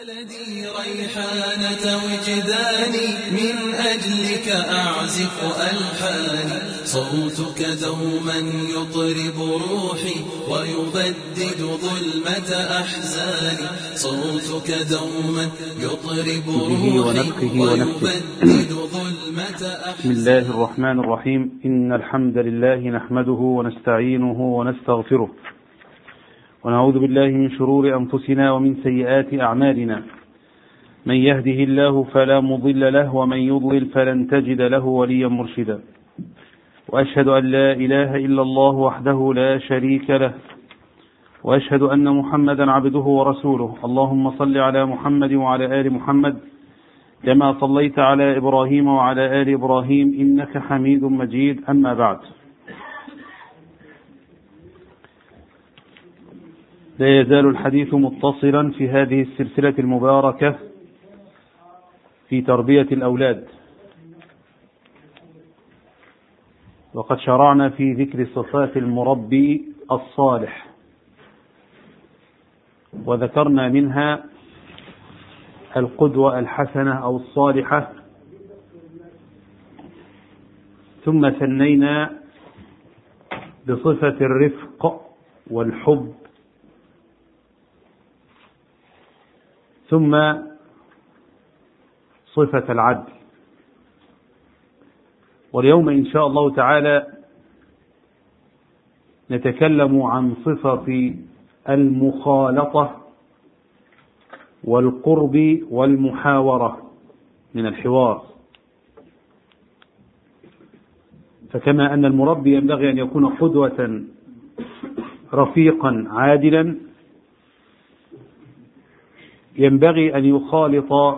بلدي ريحانة وجداني من أجلك أعزف ألحاني صوتك دوما يطرب روحي ويبدد ظلمة أحزاني صوتك دوما يطرب روحي ويبدد ظلمة بسم الله الرحمن الرحيم إن الحمد لله نحمده ونستعينه ونستغفره ونعوذ بالله من شرور أنفسنا ومن سيئات أعمالنا من يهده الله فلا مضل له ومن يضلل فلن تجد له وليا مرشدا وأشهد أن لا إله إلا الله وحده لا شريك له وأشهد أن محمدا عبده ورسوله اللهم صل على محمد وعلى آل محمد كما صليت على إبراهيم وعلى آل إبراهيم إنك حميد مجيد أما بعد لا يزال الحديث متصلا في هذه السلسلة المباركة في تربية الأولاد وقد شرعنا في ذكر صفات المربي الصالح وذكرنا منها القدوة الحسنة أو الصالحة ثم ثنينا بصفة الرفق والحب ثم صفة العدل واليوم إن شاء الله تعالى نتكلم عن صفة المخالطة والقرب والمحاورة من الحوار فكما أن المربي ينبغي أن يكون قدوة رفيقا عادلا ينبغي أن يخالط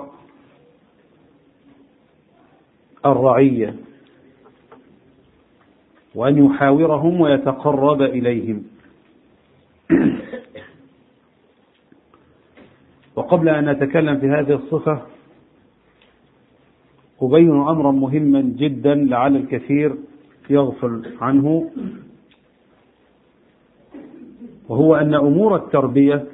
الرعية وأن يحاورهم ويتقرب إليهم وقبل أن نتكلم في هذه الصفة أبين أمرا مهما جدا لعل الكثير يغفل عنه وهو أن أمور التربية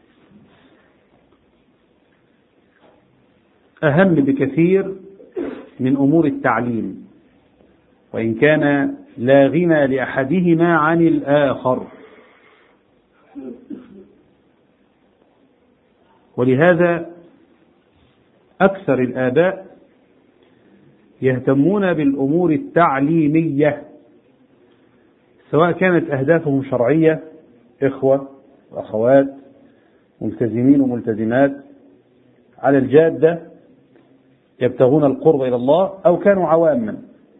أهم بكثير من أمور التعليم وإن كان لا غنى لأحدهما عن الآخر ولهذا أكثر الآباء يهتمون بالأمور التعليمية سواء كانت أهدافهم شرعية إخوة وأخوات ملتزمين وملتزمات على الجادة يبتغون القرب إلى الله أو كانوا عواما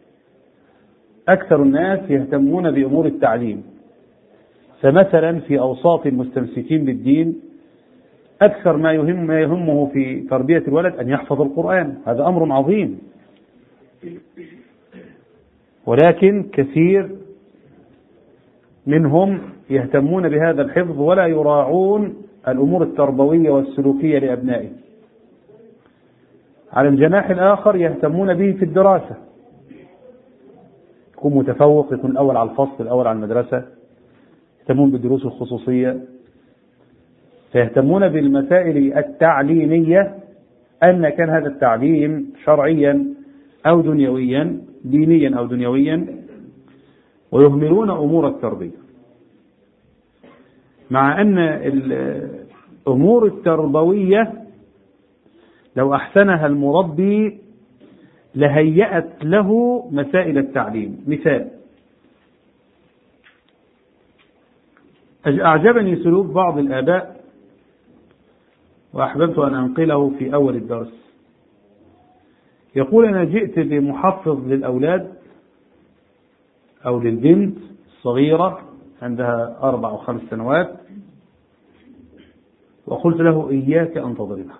أكثر الناس يهتمون بأمور التعليم فمثلا في أوساط المستمسكين بالدين أكثر ما يهم ما يهمه في تربية الولد أن يحفظ القرآن هذا أمر عظيم ولكن كثير منهم يهتمون بهذا الحفظ ولا يراعون الأمور التربوية والسلوكية لأبنائهم على الجناح الآخر يهتمون به في الدراسة يكون متفوق يكون الأول على الفصل الأول على المدرسة يهتمون بالدروس الخصوصية فيهتمون بالمسائل التعليمية أن كان هذا التعليم شرعيا أو دنيويا دينيا أو دنيويا ويهملون أمور التربية مع أن الأمور التربوية لو أحسنها المربي لهيأت له مسائل التعليم مثال أعجبني سلوك بعض الآباء وأحببت أن أنقله في أول الدرس يقول أنا جئت بمحفظ للأولاد أو للبنت الصغيرة عندها أربع أو خمس سنوات وقلت له إياك أن تضربها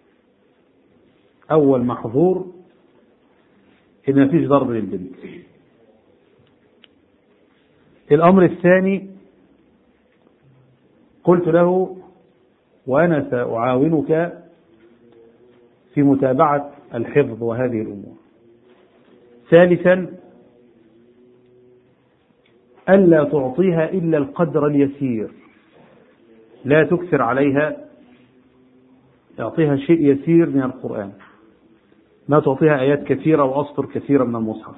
أول محظور إن ما فيش ضرب للبنت الأمر الثاني قلت له وأنا سأعاونك في متابعة الحفظ وهذه الأمور ثالثا ألا تعطيها إلا القدر اليسير لا تكثر عليها يعطيها شيء يسير من القرآن ما تعطيها آيات كثيرة وأسطر كثيرة من المصحف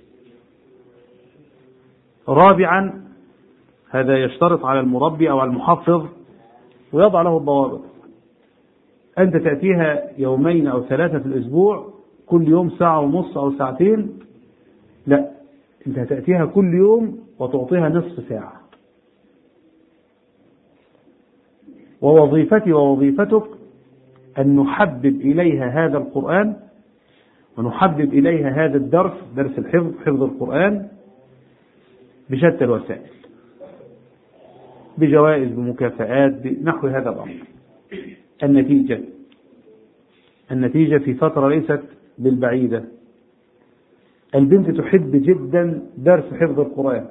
رابعا هذا يشترط على المربي أو على المحفظ ويضع له الضوابط أنت تأتيها يومين أو ثلاثة في الأسبوع كل يوم ساعة ونص أو ساعتين لا أنت تأتيها كل يوم وتعطيها نصف ساعة ووظيفتي ووظيفتك أن نحبب إليها هذا القرآن ونحبب إليها هذا الدرس درس الحفظ حفظ القرآن بشتى الوسائل بجوائز بمكافآت بنحو هذا الأمر النتيجة النتيجة في فترة ليست بالبعيدة البنت تحب جدا درس حفظ القرآن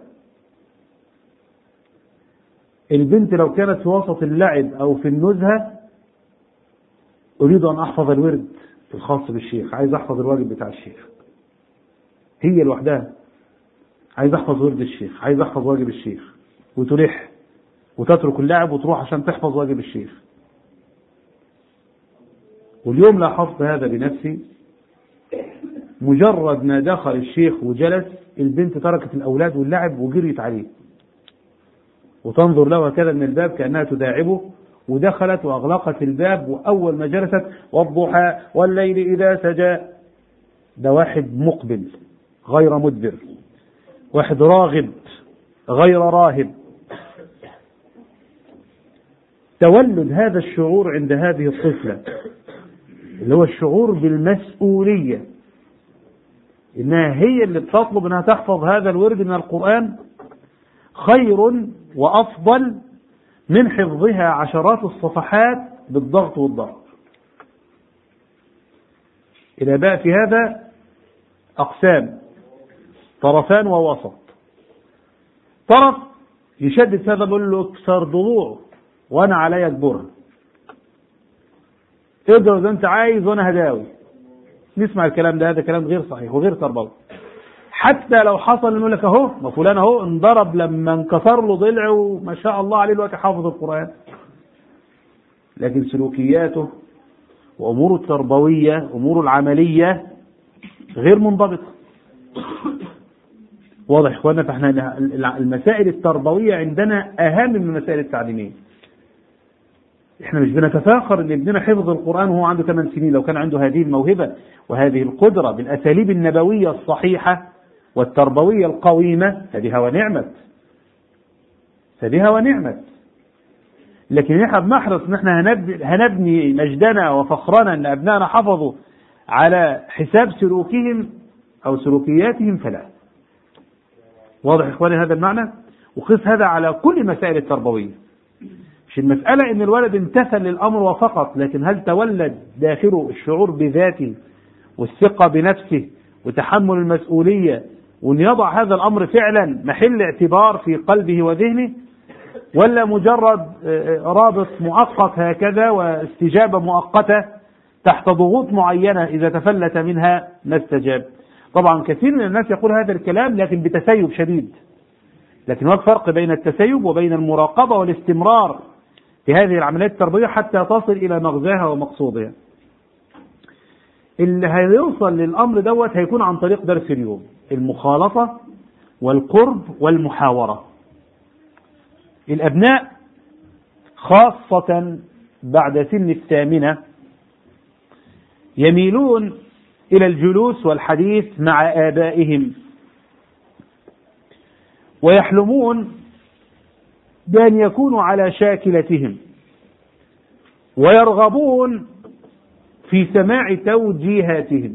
البنت لو كانت في وسط اللعب أو في النزهة أريد أن أحفظ الورد الخاص بالشيخ عايز أحفظ الواجب بتاع الشيخ هي لوحدها عايز أحفظ ورد الشيخ عايز أحفظ واجب الشيخ وتلح وتترك اللعب وتروح عشان تحفظ واجب الشيخ واليوم لاحظت هذا بنفسي مجرد ما دخل الشيخ وجلس البنت تركت الأولاد واللعب وجريت عليه وتنظر له هكذا من الباب كأنها تداعبه ودخلت وأغلقت الباب وأول ما جلست والضحى والليل إذا سجى ده واحد مقبل غير مدبر واحد راغب غير راهب تولد هذا الشعور عند هذه الطفلة اللي هو الشعور بالمسؤولية إنها هي اللي بتطلب إنها تحفظ هذا الورد من القرآن خير وأفضل من حفظها عشرات الصفحات بالضغط والضغط إلى بقى في هذا أقسام طرفان ووسط طرف يشدد هذا بيقول له اكسر ضلوعه وانا عليا اجبرها اقدر زي انت عايز وانا هداوي نسمع الكلام ده هذا كلام غير صحيح وغير تربوي حتى لو حصل يقول لك اهو ما فلان اهو انضرب لما انكسر له ضلعه وما شاء الله عليه دلوقتي حافظ القران لكن سلوكياته واموره التربويه اموره العمليه غير منضبطه واضح اخوانا فاحنا المسائل التربويه عندنا اهم من المسائل التعليميه احنا مش بنتفاخر ان ابننا حفظ القران وهو عنده 8 سنين لو كان عنده هذه الموهبه وهذه القدره بالاساليب النبويه الصحيحه والتربويه القويمه فبها ونعمت فبها ونعمت لكن احنا بنحرص ان احنا هنبني مجدنا وفخرنا ان ابنائنا حفظوا على حساب سلوكهم او سلوكياتهم فلا واضح اخواني هذا المعنى وقس هذا على كل مسائل التربويه مش المسألة إن الولد امتثل للأمر وفقط لكن هل تولد داخله الشعور بذاته والثقة بنفسه وتحمل المسؤولية وأن يضع هذا الأمر فعلا محل اعتبار في قلبه وذهنه ولا مجرد رابط مؤقت هكذا واستجابة مؤقتة تحت ضغوط معينة إذا تفلت منها ما استجاب طبعا كثير من الناس يقول هذا الكلام لكن بتسيب شديد لكن هناك فرق بين التسيب وبين المراقبة والاستمرار في هذه العمليات التربوية حتى تصل إلى مغزاها ومقصودها اللي هيوصل للأمر دوت هيكون عن طريق درس اليوم المخالطة والقرب والمحاورة الأبناء خاصة بعد سن الثامنة يميلون إلى الجلوس والحديث مع آبائهم ويحلمون بأن يكونوا على شاكلتهم ويرغبون في سماع توجيهاتهم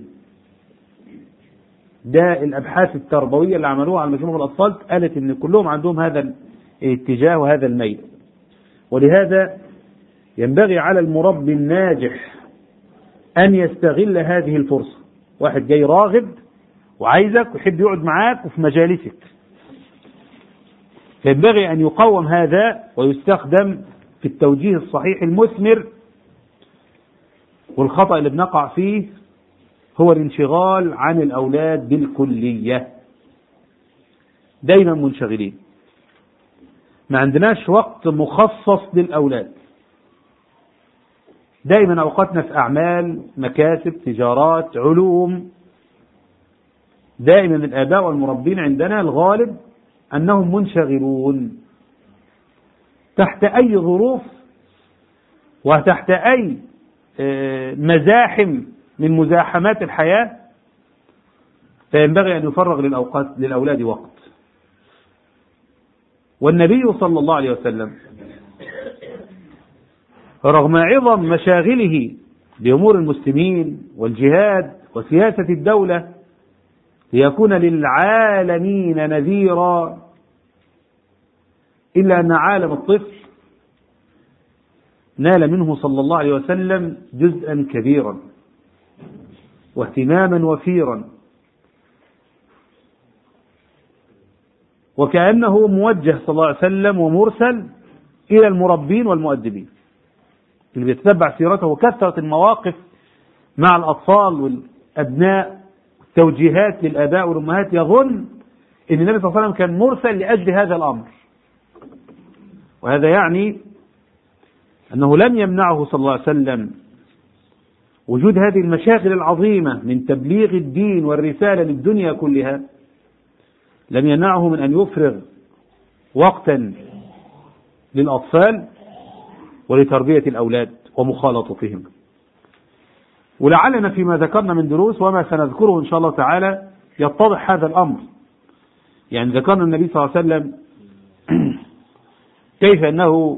ده الأبحاث التربوية اللي عملوها على مجموعة الأطفال قالت إن كلهم عندهم هذا الاتجاه وهذا الميل ولهذا ينبغي على المربي الناجح أن يستغل هذه الفرصة واحد جاي راغب وعايزك ويحب يقعد معاك وفي مجالسك فينبغي أن يقوم هذا ويستخدم في التوجيه الصحيح المثمر والخطأ اللي بنقع فيه هو الانشغال عن الأولاد بالكلية دايما منشغلين ما عندناش وقت مخصص للأولاد دائما أوقاتنا في أعمال مكاسب تجارات علوم دائما الآباء والمربين عندنا الغالب أنهم منشغلون تحت أي ظروف وتحت أي مزاحم من مزاحمات الحياة فينبغي أن يفرغ للأوقات للأولاد وقت والنبي صلى الله عليه وسلم رغم عظم مشاغله بأمور المسلمين والجهاد وسياسة الدولة ليكون للعالمين نذيرا إلا أن عالم الطفل نال منه صلى الله عليه وسلم جزءا كبيرا واهتماما وفيرا وكأنه موجه صلى الله عليه وسلم ومرسل إلى المربين والمؤدبين اللي بيتتبع سيرته وكثرة المواقف مع الأطفال والأبناء توجيهات للآباء والأمهات يظن أن النبي صلى الله عليه وسلم كان مرسل لأجل هذا الأمر وهذا يعني أنه لم يمنعه صلى الله عليه وسلم وجود هذه المشاغل العظيمة من تبليغ الدين والرسالة للدنيا كلها لم يمنعه من أن يفرغ وقتا للأطفال ولتربية الأولاد ومخالطتهم ولعلنا فيما ذكرنا من دروس وما سنذكره إن شاء الله تعالى يتضح هذا الأمر يعني ذكرنا النبي صلى الله عليه وسلم كيف أنه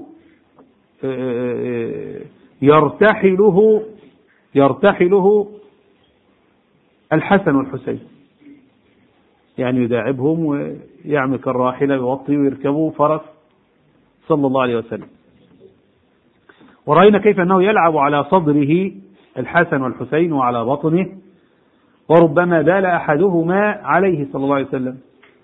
يرتحله يرتحله الحسن والحسين يعني يداعبهم ويعمل كالراحلة يوطي ويركبوا فرس صلى الله عليه وسلم ورأينا كيف أنه يلعب على صدره الحسن والحسين وعلى بطنه وربما بال أحدهما عليه صلى الله عليه وسلم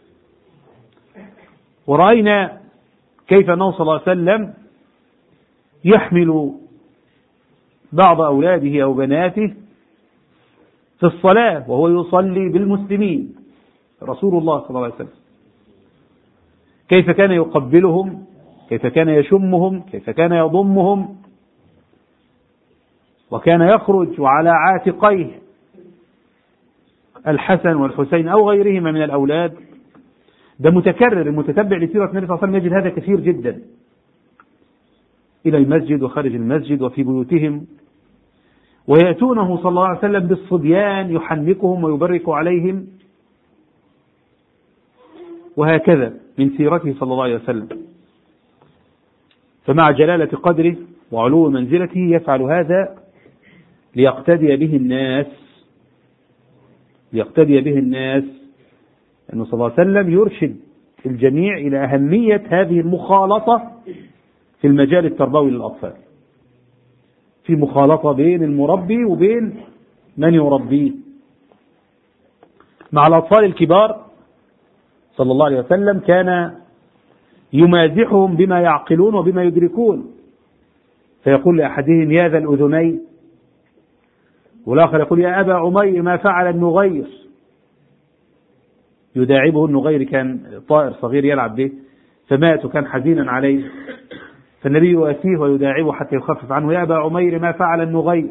ورأينا كيف أنه صلى الله عليه وسلم يحمل بعض أولاده أو بناته في الصلاة وهو يصلي بالمسلمين رسول الله صلى الله عليه وسلم كيف كان يقبلهم كيف كان يشمهم كيف كان يضمهم وكان يخرج وعلى عاتقيه الحسن والحسين أو غيرهما من الأولاد ده متكرر المتتبع لسيرة النبي صلى الله عليه وسلم يجد هذا كثير جدا إلى المسجد وخارج المسجد وفي بيوتهم ويأتونه صلى الله عليه وسلم بالصبيان يحنكهم ويبرك عليهم وهكذا من سيرته صلى الله عليه وسلم فمع جلالة قدره وعلو منزلته يفعل هذا ليقتدي به الناس ليقتدي به الناس أنه صلى الله عليه وسلم يرشد الجميع إلى أهمية هذه المخالطة في المجال التربوي للأطفال في مخالطة بين المربي وبين من يربيه مع الأطفال الكبار صلى الله عليه وسلم كان يمازحهم بما يعقلون وبما يدركون فيقول لأحدهم يا ذا الأذنين والآخر يقول يا أبا عمير ما فعل النغير يداعبه النغير كان طائر صغير يلعب به فمات وكان حزينا عليه فالنبي يؤتيه ويداعبه حتى يخفف عنه يا أبا عمير ما فعل النغير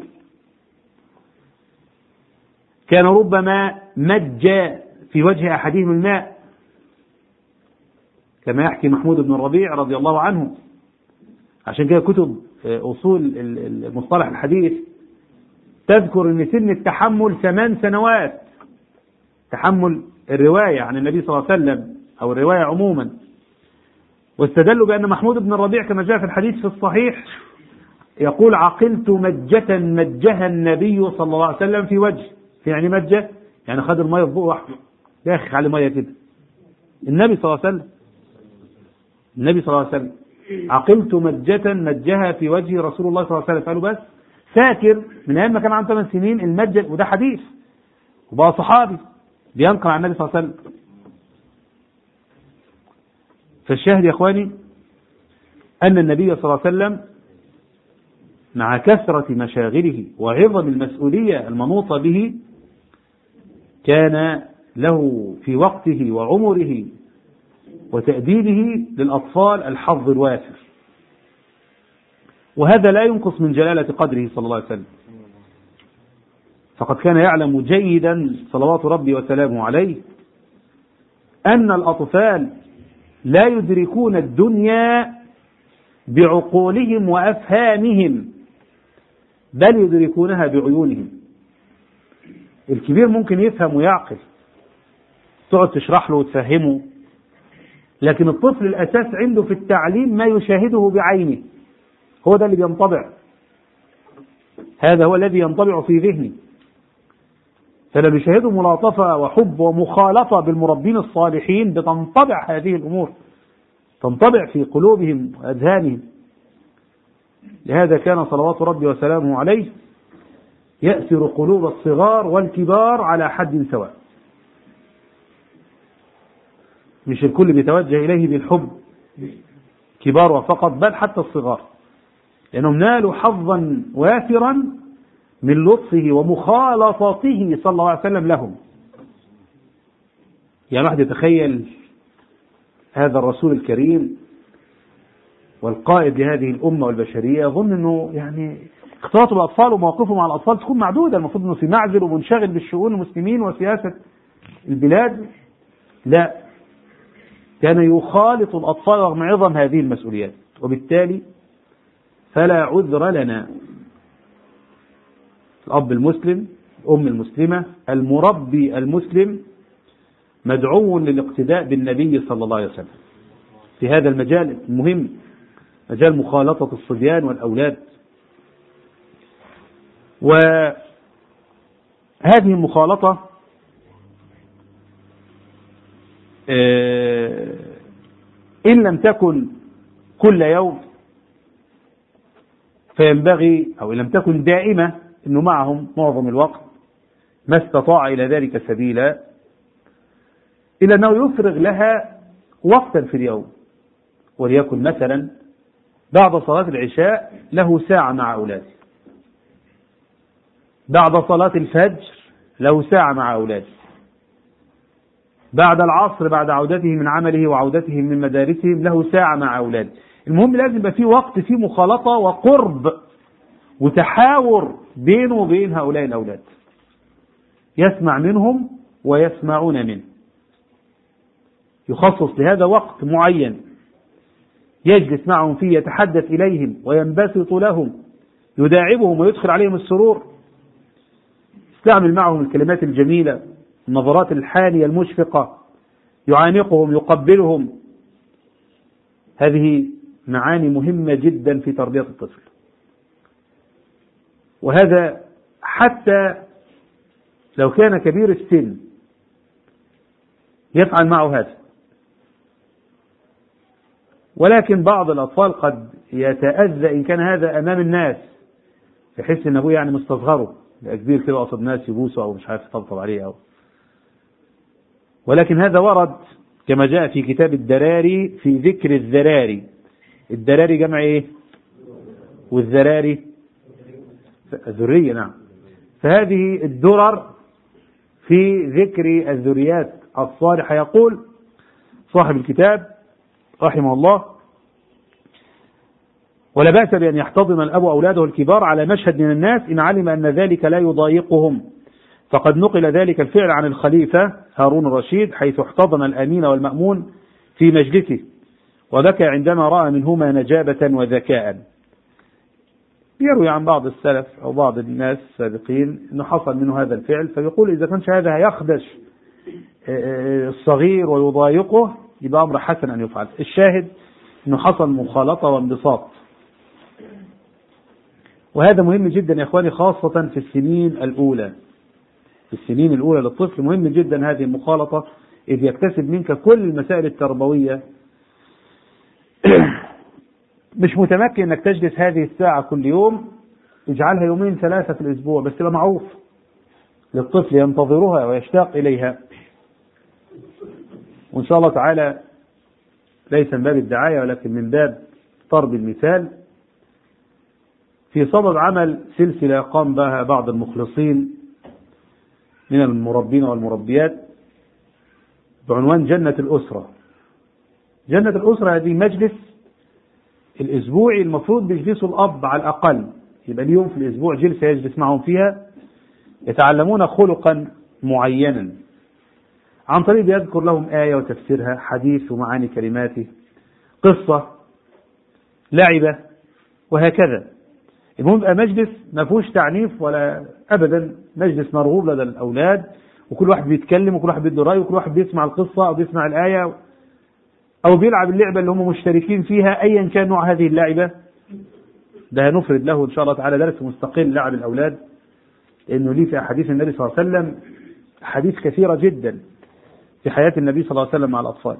كان ربما مج في وجه أحدهم الماء كما يحكي محمود بن الربيع رضي الله عنه عشان كده كتب أصول المصطلح الحديث تذكر أن سن التحمل ثمان سنوات تحمل الرواية عن النبي صلى الله عليه وسلم أو الرواية عموما واستدلوا بأن محمود بن الربيع كما جاء في الحديث في الصحيح يقول عقلت مجة مجها النبي صلى الله عليه وسلم في وجه يعني مجة يعني خد المية في بقه واحده يا أخي على مية كده النبي صلى الله عليه وسلم النبي صلى الله عليه وسلم عقلت مجة مجها في وجه رسول الله صلى الله عليه وسلم قالوا بس فاكر من ايام ما كان عنده 8 سنين المجة وده حديث وبقى صحابي بينقل عن النبي صلى الله عليه وسلم فالشاهد يا اخواني ان النبي صلى الله عليه وسلم مع كثرة مشاغله وعظم المسؤولية المنوطة به كان له في وقته وعمره وتأديبه للأطفال الحظ الوافر وهذا لا ينقص من جلالة قدره صلى الله عليه وسلم فقد كان يعلم جيدا صلوات ربي وسلامه عليه أن الأطفال لا يدركون الدنيا بعقولهم وأفهامهم بل يدركونها بعيونهم الكبير ممكن يفهم ويعقل تقعد تشرح له وتفهمه لكن الطفل الأساس عنده في التعليم ما يشاهده بعينه هو ده اللي بينطبع هذا هو الذي ينطبع في ذهنه فلما يشاهدوا ملاطفة وحب ومخالطة بالمربين الصالحين بتنطبع هذه الأمور تنطبع في قلوبهم وأذهانهم لهذا كان صلوات ربي وسلامه عليه يأسر قلوب الصغار والكبار على حد سواء مش الكل بيتوجه إليه بالحب كبار فقط بل حتى الصغار لأنهم نالوا حظا وافرا من لطفه ومخالطته صلى الله عليه وسلم لهم يعني واحد يتخيل هذا الرسول الكريم والقائد لهذه الأمة والبشرية يظن أنه يعني اختلاطه بالأطفال ومواقفه مع الأطفال تكون معدودة المفروض أنه في معزل ومنشغل بالشؤون المسلمين وسياسة البلاد لا كان يخالط الأطفال رغم عظم هذه المسؤوليات وبالتالي فلا عذر لنا الأب المسلم الأم المسلمة المربي المسلم مدعو للاقتداء بالنبي صلى الله عليه وسلم في هذا المجال المهم مجال مخالطة الصبيان والأولاد وهذه المخالطة إن لم تكن كل يوم فينبغي أو إن لم تكن دائمة أنه معهم معظم الوقت ما استطاع إلى ذلك سبيلا إلا أنه يفرغ لها وقتا في اليوم وليكن مثلا بعد صلاة العشاء له ساعة مع أولاده بعد صلاة الفجر له ساعة مع أولاده بعد العصر بعد عودته من عمله وعودتهم من مدارسهم له ساعة مع أولاده المهم لازم يبقى في وقت فيه مخالطة وقرب وتحاور بينه وبين هؤلاء الأولاد يسمع منهم ويسمعون منه يخصص لهذا وقت معين يجلس معهم فيه يتحدث إليهم وينبسط لهم يداعبهم ويدخل عليهم السرور يستعمل معهم الكلمات الجميلة النظرات الحانية المشفقة يعانقهم يقبلهم هذه معاني مهمة جدا في تربية الطفل وهذا حتى لو كان كبير السن يفعل معه هذا ولكن بعض الأطفال قد يتأذى إن كان هذا أمام الناس يحس إن أبوه يعني مستصغره كبير كده قصد ناس يبوسه أو مش عارف يطبطب عليه أو ولكن هذا ورد كما جاء في كتاب الدراري في ذكر الذراري الدراري جمع ايه والذراري الذرية نعم فهذه الدرر في ذكر الذريات الصالحة يقول صاحب الكتاب رحمه الله ولا بأس بأن يحتضن الأب أولاده الكبار على مشهد من الناس إن علم أن ذلك لا يضايقهم فقد نقل ذلك الفعل عن الخليفة هارون الرشيد حيث احتضن الأمين والمأمون في مجلسه وبكى عندما رأى منهما نجابة وذكاء يروي عن بعض السلف أو بعض الناس السابقين أنه حصل منه هذا الفعل فيقول إذا كانش هذا يخدش الصغير ويضايقه يبقى أمر حسن أن يفعل الشاهد أنه حصل مخالطة وانبساط وهذا مهم جدا يا إخواني خاصة في السنين الأولى في السنين الأولى للطفل مهم جدا هذه المخالطة إذ يكتسب منك كل المسائل التربوية مش متمكن انك تجلس هذه الساعة كل يوم اجعلها يومين ثلاثة في الأسبوع بس تبقى معروف للطفل ينتظرها ويشتاق إليها وإن شاء الله تعالى ليس من باب الدعاية ولكن من باب ضرب المثال في صدد عمل سلسلة قام بها بعض المخلصين من المربين والمربيات بعنوان جنة الأسرة جنة الأسرة هذه مجلس الأسبوعي المفروض بيجلسوا الأب على الأقل يبقى اليوم في الأسبوع جلسة يجلس معهم فيها يتعلمون خلقا معينا عن طريق يذكر لهم آية وتفسيرها حديث ومعاني كلماته قصة لعبة وهكذا المهم يبقى مجلس ما فيهوش تعنيف ولا أبدا مجلس مرغوب لدى الأولاد وكل واحد بيتكلم وكل واحد بيدي رأي وكل واحد بيسمع القصة أو بيسمع الآية أو بيلعب اللعبة اللي هم مشتركين فيها أيا كان نوع هذه اللعبة ده هنفرد له إن شاء الله تعالى درس مستقل لعب الأولاد لأنه ليه في أحاديث النبي صلى الله عليه وسلم أحاديث كثيرة جدا في حياة النبي صلى الله عليه وسلم مع الأطفال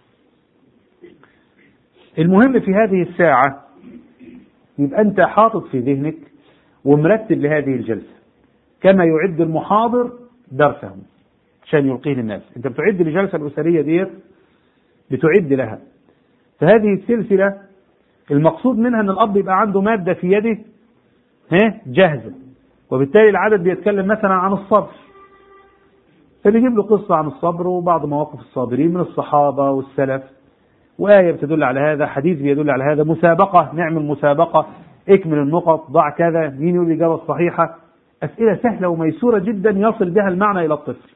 المهم في هذه الساعة يبقى أنت حاطط في ذهنك ومرتب لهذه الجلسة كما يعد المحاضر درسه عشان يلقيه للناس أنت بتعد الجلسة الأسرية ديت بتعد لها فهذه السلسلة المقصود منها أن الأب يبقى عنده مادة في يده ها جاهزة وبالتالي العدد بيتكلم مثلا عن الصبر فبيجيب له قصة عن الصبر وبعض مواقف الصابرين من الصحابة والسلف وآية بتدل على هذا حديث بيدل على هذا مسابقة نعمل مسابقة اكمل النقط ضع كذا مين يقول الإجابة الصحيحة أسئلة سهلة وميسورة جدا يصل بها المعنى إلى الطفل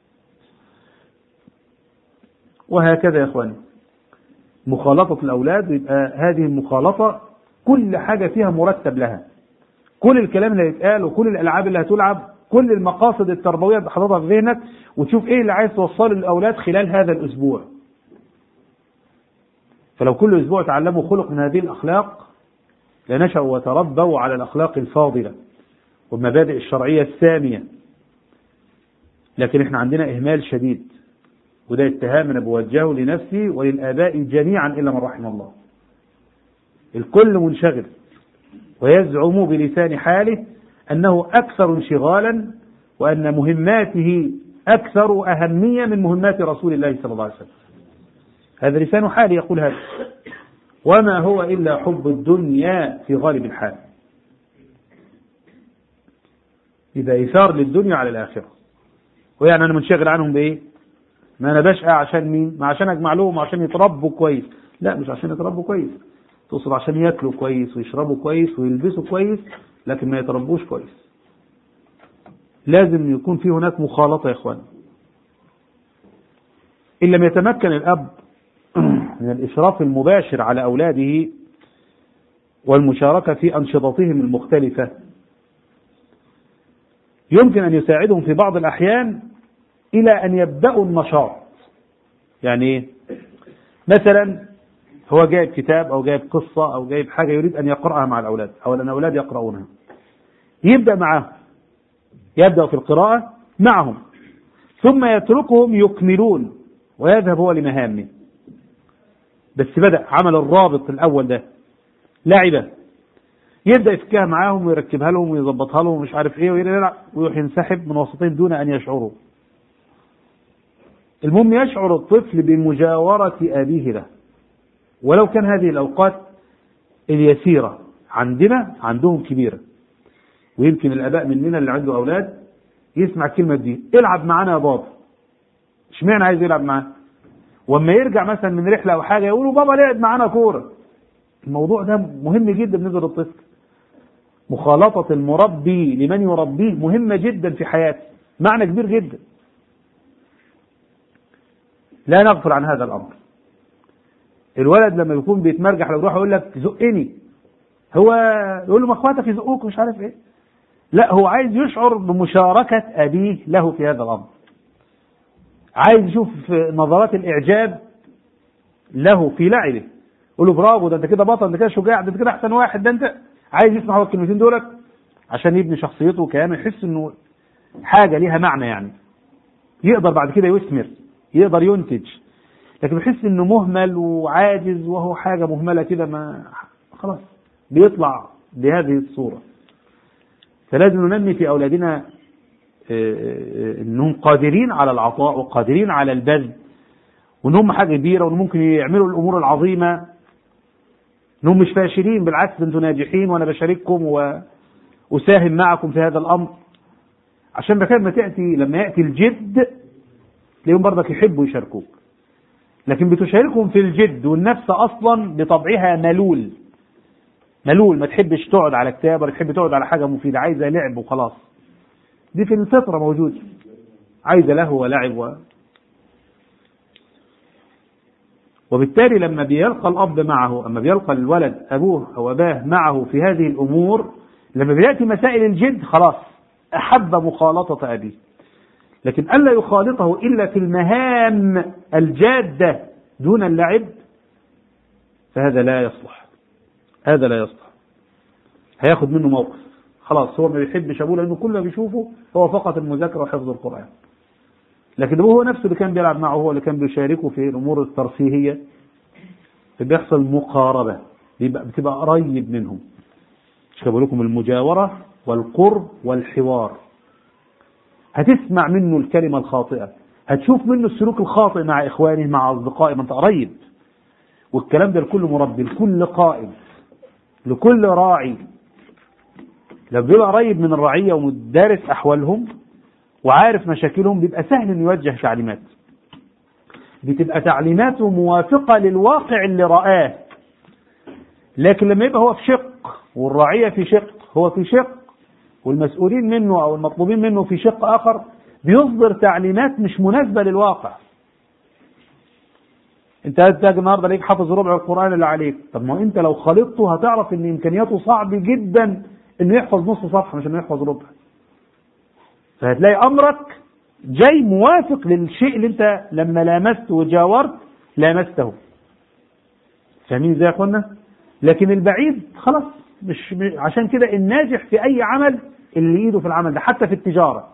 وهكذا يا إخواني مخالطة الأولاد يبقى هذه المخالطة كل حاجة فيها مرتب لها كل الكلام اللي هيتقال وكل الألعاب اللي هتلعب كل المقاصد التربوية حضرتك في ذهنك وتشوف ايه اللي عايز توصله للأولاد خلال هذا الأسبوع فلو كل أسبوع تعلموا خلق من هذه الأخلاق لنشأوا وتربوا على الأخلاق الفاضلة والمبادئ الشرعية السامية لكن احنا عندنا إهمال شديد وده اتهام انا بوجهه لنفسي وللآباء جميعا إلا من رحم الله الكل منشغل ويزعم بلسان حاله أنه أكثر انشغالا وأن مهماته أكثر أهمية من مهمات رسول الله صلى الله عليه وسلم هذا لسان حالي يقول هذا وما هو إلا حب الدنيا في غالب الحال إذا إيثار للدنيا على الآخرة ويعني أنا منشغل عنهم بإيه ما أنا بشقى عشان مين ما عشان أجمع لهم عشان يتربوا كويس لا مش عشان يتربوا كويس تقصد عشان ياكلوا كويس ويشربوا كويس ويلبسوا كويس لكن ما يتربوش كويس لازم يكون في هناك مخالطة يا إخوان إن لم يتمكن الأب من الإشراف المباشر على أولاده والمشاركة في أنشطتهم المختلفة يمكن أن يساعدهم في بعض الأحيان إلى أن يبدأوا النشاط يعني إيه؟ مثلا هو جايب كتاب أو جايب قصة أو جايب حاجة يريد أن يقرأها مع الأولاد أو أن الأولاد يقرؤونها يبدأ معهم يبدأ في القراءة معهم ثم يتركهم يكملون ويذهب هو لمهامه بس بدأ عمل الرابط الأول ده لعبة يبدأ يفكها معاهم ويركبها لهم ويظبطها لهم ومش عارف ايه ويلعب ويروح ينسحب من وسطهم دون أن يشعروا المهم يشعر الطفل بمجاورة أبيه له ولو كان هذه الأوقات اليسيرة عندنا عندهم كبيرة ويمكن الآباء مننا اللي عنده أولاد يسمع الكلمة دي العب معانا يا بابا اشمعنى عايز يلعب معانا واما يرجع مثلا من رحلة أو حاجة يقولوا بابا لعب معانا كورة الموضوع ده مهم جدا بالنسبة للطفل مخالطة المربي لمن يربيه مهمة جدا في حياته معنى كبير جدا لا نغفل عن هذا الأمر الولد لما يكون بيتمرجح لو يروح يقول لك زقني هو يقول له ما اخواتك يزقوك مش عارف ايه لا هو عايز يشعر بمشاركة أبيه له في هذا الأمر عايز يشوف نظرات الإعجاب له في لعبه يقول له برافو ده انت كده بطل ده كده شجاع ده انت كده احسن واحد ده انت عايز يسمع هو الكلمتين دولت عشان يبني شخصيته وكيانه يحس انه حاجه ليها معنى يعني يقدر بعد كده يثمر يقدر ينتج لكن بيحس انه مهمل وعاجز وهو حاجه مهمله كده ما خلاص بيطلع بهذه الصوره فلازم ننمي في اولادنا انهم قادرين على العطاء وقادرين على البذل وان هم حاجه كبيره وان ممكن يعملوا الامور العظيمه انهم مش فاشلين بالعكس انتم ناجحين وانا بشارككم واساهم معكم في هذا الامر عشان بكاد ما تاتي لما ياتي الجد تلاقيهم برضك يحبوا يشاركوك لكن بتشاركهم في الجد والنفس اصلا بطبعها ملول ملول ما تحبش تقعد على كتاب ولا تحب تقعد على حاجة مفيدة عايزة لعب وخلاص دي في الفطرة موجودة عايزة لهو ولعب و... وبالتالي لما بيلقى الأب معه أما بيلقى الولد أبوه أو أباه معه في هذه الأمور لما بيأتي مسائل الجد خلاص أحب مخالطة أبيه لكن ألا يخالطه إلا في المهام الجادة دون اللعب فهذا لا يصلح هذا لا يصلح هياخد منه موقف خلاص هو ما بيحبش ابوه لانه كل ما بيشوفه هو فقط المذاكره وحفظ القران لكن هو نفسه اللي كان بيلعب معه هو اللي كان بيشاركه في الامور الترفيهيه بيحصل مقاربه بيبقى بتبقى قريب منهم مش بقول لكم المجاوره والقرب والحوار هتسمع منه الكلمه الخاطئه هتشوف منه السلوك الخاطئ مع اخوانه مع اصدقائه ما انت قريب والكلام ده لكل مربي لكل قائد لكل راعي لو بيبقى قريب من الرعيه ومدارس احوالهم وعارف مشاكلهم بيبقى سهل انه يوجه تعليمات بتبقى تعليماته موافقه للواقع اللي رآه لكن لما يبقى هو في شق والرعيه في شق هو في شق والمسؤولين منه او المطلوبين منه في شق اخر بيصدر تعليمات مش مناسبه للواقع انت هتلاقي النهارده ليك حافظ ربع القران اللي عليك طب ما انت لو خلطته هتعرف ان امكانياته صعب جدا انه يحفظ نص صفحه مش انه يحفظ ربع فهتلاقي امرك جاي موافق للشيء اللي انت لما لامست وجاورت لامسته فاهمين ازاي يا اخوانا لكن البعيد خلاص مش عشان كده الناجح في اي عمل اللي ايده في العمل ده حتى في التجاره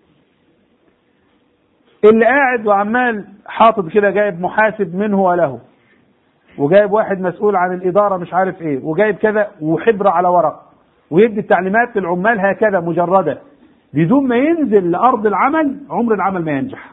اللي قاعد وعمال حاطط كده جايب محاسب منه وله وجايب واحد مسؤول عن الإدارة مش عارف إيه وجايب كذا وحبر على ورق ويدي التعليمات للعمال هكذا مجردة بدون ما ينزل لأرض العمل عمر العمل ما ينجح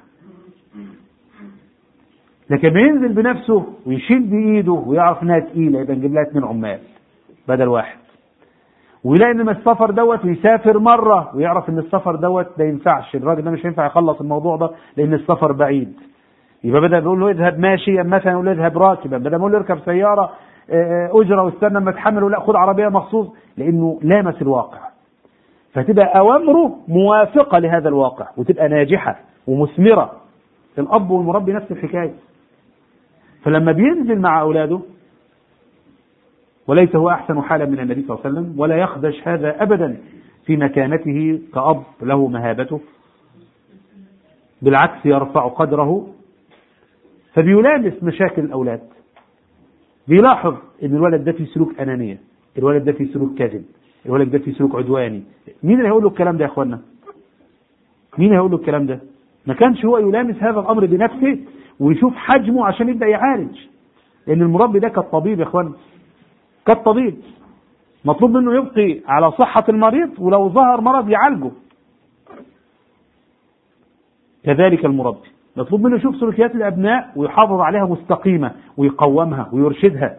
لكن ما ينزل بنفسه ويشيل بإيده ويعرف إنها تقيلة يبقى نجيب لها اتنين عمال بدل واحد ويلاقي ان السفر دوت ويسافر مره ويعرف ان السفر دوت ما ينفعش الراجل ده مش هينفع يخلص الموضوع ده لان السفر بعيد يبقى بدل يقول له اذهب ماشيا مثلا يقول له اذهب راكبا بدل ما يقول له اركب سياره اجره واستنى اما تحمل ولا خد عربيه مخصوص لانه لامس الواقع فتبقى اوامره موافقه لهذا الواقع وتبقى ناجحه ومثمره الاب والمربي نفس الحكايه فلما بينزل مع اولاده وليس هو أحسن حالا من النبي صلى الله عليه وسلم ولا يخدش هذا أبدا في مكانته كأب له مهابته بالعكس يرفع قدره فبيلامس مشاكل الأولاد بيلاحظ ان الولد ده فيه سلوك أنانية الولد ده فيه سلوك كذب الولد ده فيه سلوك عدواني مين اللي هيقول له الكلام ده يا اخوانا مين هيقول له الكلام ده ما كانش هو يلامس هذا الأمر بنفسه ويشوف حجمه عشان يبدأ يعالج لأن المربي ده كالطبيب يا اخوانا كالطبيب مطلوب منه يبقي على صحة المريض ولو ظهر مرض يعالجه كذلك المربي مطلوب منه يشوف سلوكيات الأبناء ويحافظ عليها مستقيمة ويقومها ويرشدها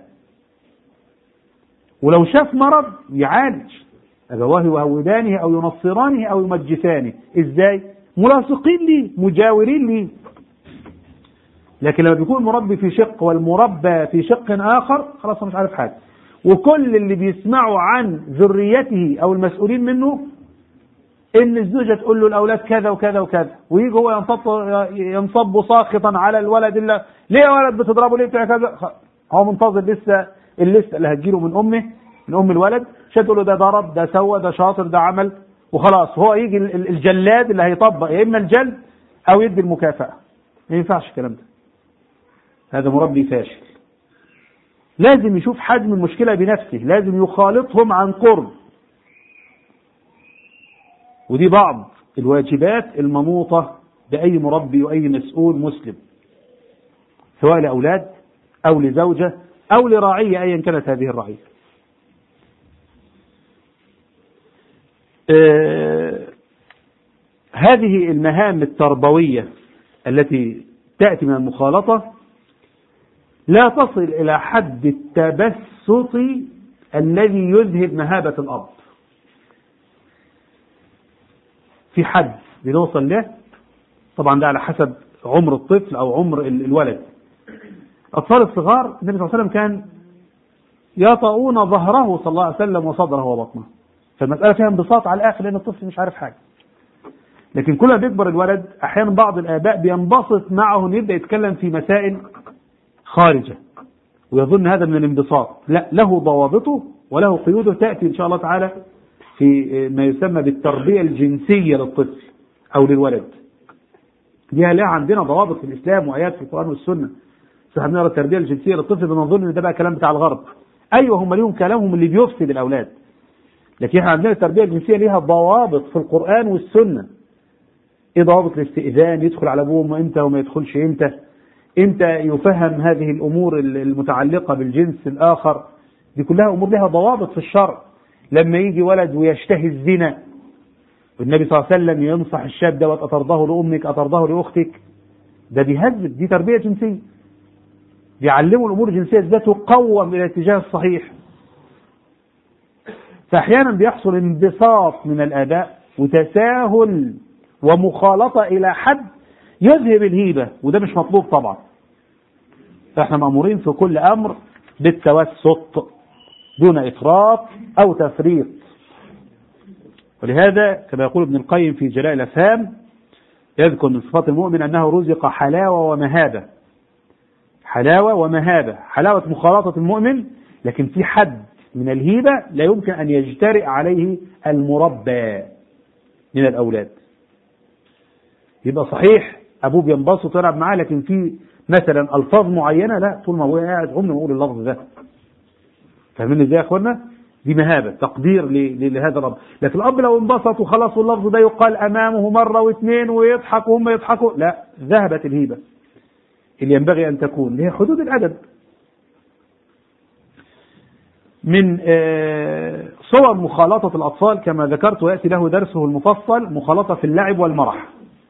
ولو شاف مرض يعالج أبواه يهودانه أو ينصرانه أو يمجسانه إزاي؟ ملاصقين ليه مجاورين ليه لكن لما بيكون المربي في شق والمربى في شق آخر خلاص هو مش عارف حاجة وكل اللي بيسمعوا عن ذريته او المسؤولين منه ان الزوجه تقول له الاولاد كذا وكذا وكذا ويجي هو ينصب ينصب ساخطا على الولد اللي ليه يا ولد بتضربه ليه بتاع كذا هو منتظر لسه اللسه اللي هتجيله من امه من ام الولد عشان تقول له ده ضرب ده سوى ده شاطر ده عمل وخلاص هو يجي الجلاد اللي هيطبق يا اما الجلد او يدي المكافاه ما ينفعش الكلام ده هذا مربي فاشل لازم يشوف حجم المشكلة بنفسه لازم يخالطهم عن قرب ودي بعض الواجبات المنوطة بأي مربي وأي مسؤول مسلم سواء لأولاد أو لزوجة أو لراعية أيا كانت هذه الرعية آه هذه المهام التربوية التي تأتي من المخالطة لا تصل إلى حد التبسط الذي يذهب مهابة الأرض في حد بنوصل له طبعا ده على حسب عمر الطفل أو عمر الولد الأطفال الصغار النبي صلى الله عليه وسلم كان يطؤون ظهره صلى الله عليه وسلم وصدره وبطنه فالمسألة فيها انبساط على الآخر لأن الطفل مش عارف حاجة لكن كل ما بيكبر الولد أحيانا بعض الآباء بينبسط معه أن يبدأ يتكلم في مسائل خارجة ويظن هذا من الانبساط لا له ضوابطه وله قيوده تأتي إن شاء الله تعالى في ما يسمى بالتربية الجنسية للطفل أو للولد دي لها عندنا ضوابط في الإسلام وآيات في القرآن والسنة احنا بنقرا التربية الجنسية للطفل بنظن إن ده بقى كلام بتاع الغرب أيوه هم ليهم كلامهم اللي بيفسد الأولاد لكن احنا عندنا التربية الجنسية ليها ضوابط في القرآن والسنة ايه ضوابط الاستئذان يدخل على ابوه امتى وما يدخلش امتى امتى يفهم هذه الامور المتعلقة بالجنس الاخر دي كلها امور لها ضوابط في الشرع لما يجي ولد ويشتهي الزنا والنبي صلى الله عليه وسلم ينصح الشاب دوت أترضاه لأمك أترضاه لأختك ده بيهذب دي تربية جنسية بيعلموا الأمور الجنسية ازاي تقوم إلى الاتجاه الصحيح فأحيانا بيحصل انبساط من الآباء وتساهل ومخالطة إلى حد يذهب الهيبة وده مش مطلوب طبعا فاحنا مأمورين في كل أمر بالتوسط دون إفراط أو تفريط ولهذا كما يقول ابن القيم في جلاء الأفهام يذكر من صفات المؤمن أنه رزق حلاوة ومهابة حلاوة ومهابة حلاوة مخالطة المؤمن لكن في حد من الهيبة لا يمكن أن يجترئ عليه المربى من الأولاد يبقى صحيح أبوه بينبسط ويلعب معاه لكن في مثلا ألفاظ معينة لا طول ما هو قاعد عمري ما أقول اللفظ ده فاهمين ازاي يا اخوانا؟ دي مهابة تقدير لهذا الأب لكن الأب لو انبسط وخلاص واللفظ ده يقال أمامه مرة واثنين ويضحك وهم يضحكوا لا ذهبت الهيبة اللي ينبغي أن تكون هي حدود الأدب من صور مخالطة الأطفال كما ذكرت ويأتي له درسه المفصل مخالطة في اللعب والمرح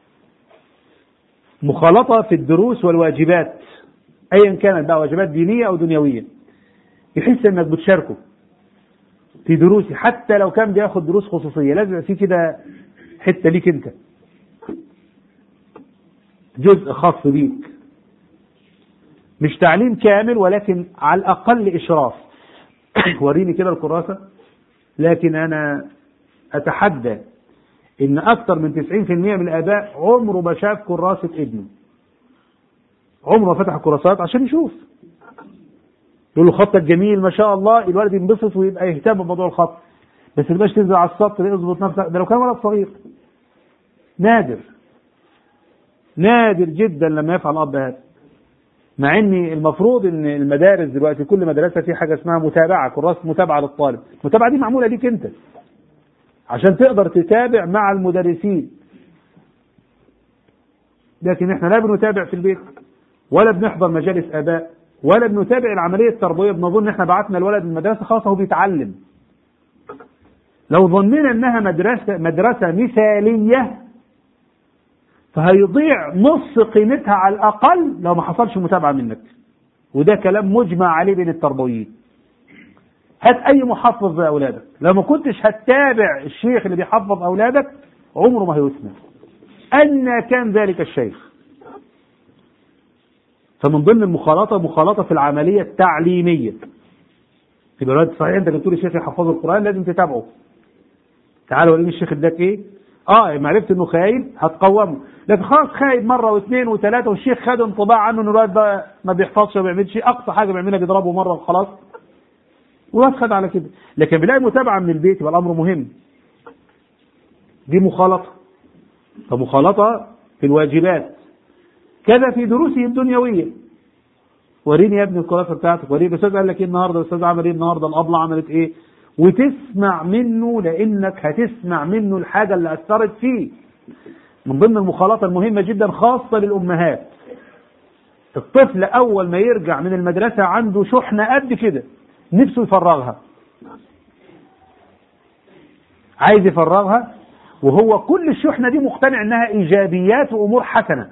مخالطة في الدروس والواجبات أيا كانت بقى واجبات دينية أو دنيوية يحس انك بتشاركه في دروسي حتى لو كان بياخد دروس خصوصية لازم في كده حتة ليك انت جزء خاص بيك مش تعليم كامل ولكن على الأقل إشراف وريني كده الكراسة لكن أنا أتحدى إن أكثر من 90% من الآباء عمره ما شاف كراسة ابنه عمره ما فتح الكراسات عشان يشوف يقول له خطك جميل ما شاء الله الولد ينبسط ويبقى يهتم بموضوع الخط بس ما تبقاش تنزل على السطر اظبط نفسك ده لو كان ولد صغير نادر نادر جدا لما يفعل الاب هذا مع ان المفروض ان المدارس دلوقتي كل مدرسه في حاجه اسمها متابعه كراسه متابعه للطالب المتابعه دي معموله ليك انت عشان تقدر تتابع مع المدرسين لكن احنا لا بنتابع في البيت ولا بنحضر مجالس اباء ولا بنتابع العمليه التربويه بنظن احنا بعتنا الولد المدرسه خلاص هو بيتعلم لو ظننا انها مدرسه مدرسه مثاليه فهيضيع نص قيمتها على الاقل لو ما حصلش متابعه منك وده كلام مجمع عليه بين التربويين هات اي محفظ لاولادك لو ما كنتش هتتابع الشيخ اللي بيحفظ اولادك عمره ما هيسمع ان كان ذلك الشيخ فمن ضمن المخالطه مخالطه في العمليه التعليميه يبقى الولد صحيح انت بتقول الشيخ يحفظ القران لازم تتابعه تعالوا وريني الشيخ اداك ايه اه ما عرفت انه خايب هتقومه لكن خلاص خايب مره واثنين وثلاثه والشيخ خد انطباع عنه ان الولد ده ما بيحفظش وما بيعملش اقصى حاجه بيعملها بيضربه مره وخلاص والواد خد على كده لكن بيلاقي متابعه من البيت يبقى الامر مهم دي مخالطه فمخالطه في الواجبات كذا في دروسه الدنيويه وريني يا ابني الكراسه بتاعتك وريني الاستاذ قال لك ايه النهارده الاستاذ عمل ايه النهارده الابله عملت ايه وتسمع منه لانك هتسمع منه الحاجه اللي اثرت فيه من ضمن المخالطه المهمه جدا خاصه للامهات الطفل اول ما يرجع من المدرسه عنده شحنه قد كده نفسه يفرغها عايز يفرغها وهو كل الشحنه دي مقتنع انها ايجابيات وامور حسنه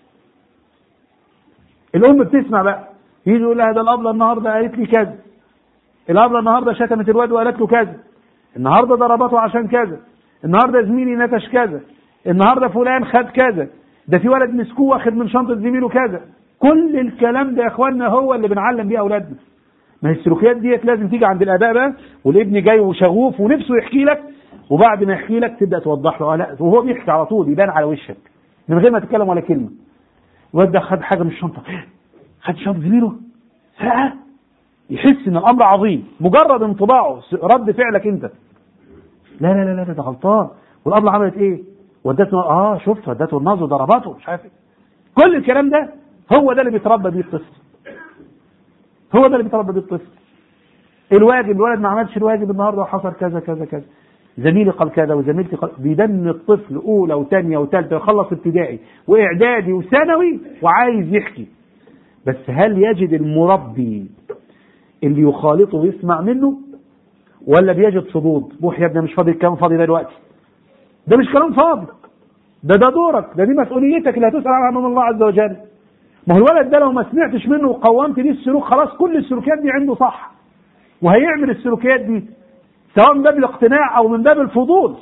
الام بتسمع بقى يجي يقول لها ده الابله النهارده قالت لي كذا الابله النهارده شتمت الواد وقالت له كذا النهارده ضربته عشان كذا النهارده زميلي نتش كذا النهارده فلان خد كذا ده في ولد مسكوه واخد من شنطه زميله كذا كل الكلام ده يا اخوانا هو اللي بنعلم بيه اولادنا ما هي السلوكيات ديت لازم تيجي عند الاباء بقى والابن جاي وشغوف ونفسه يحكي لك وبعد ما يحكي لك تبدا توضح له آه لا وهو بيحكي على طول يبان على وشك من غير ما تتكلم ولا كلمه الواد ده خد حاجه من الشنطه خد شنطه زميله سرقها يحس ان الامر عظيم مجرد انطباعه رد فعلك انت لا لا لا لا ده غلطان والابله عملت ايه؟ ودته اه شفت ودته النظر ضربته مش عارف ايه كل الكلام ده هو ده اللي بيتربى بيه الطفل هو ده اللي بيتربى بيه الطفل الواجب الولد ما عملش الواجب النهارده وحصل كذا كذا كذا زميلي قال كذا وزميلتي قال بيدن الطفل اولى وثانيه وثالثه ويخلص ابتدائي واعدادي وثانوي وعايز يحكي بس هل يجد المربي اللي يخالطه ويسمع منه ولا بيجد صدود بوح يا ابني مش فاضي الكلام فاضي ده دلوقتي ده مش كلام فاضي ده ده دورك ده دي مسؤوليتك اللي هتسأل عنها امام الله عز وجل ما هو الولد ده لو ما سمعتش منه وقومت بيه السلوك خلاص كل السلوكيات دي عنده صح وهيعمل السلوكيات دي سواء من باب الاقتناع او من باب الفضول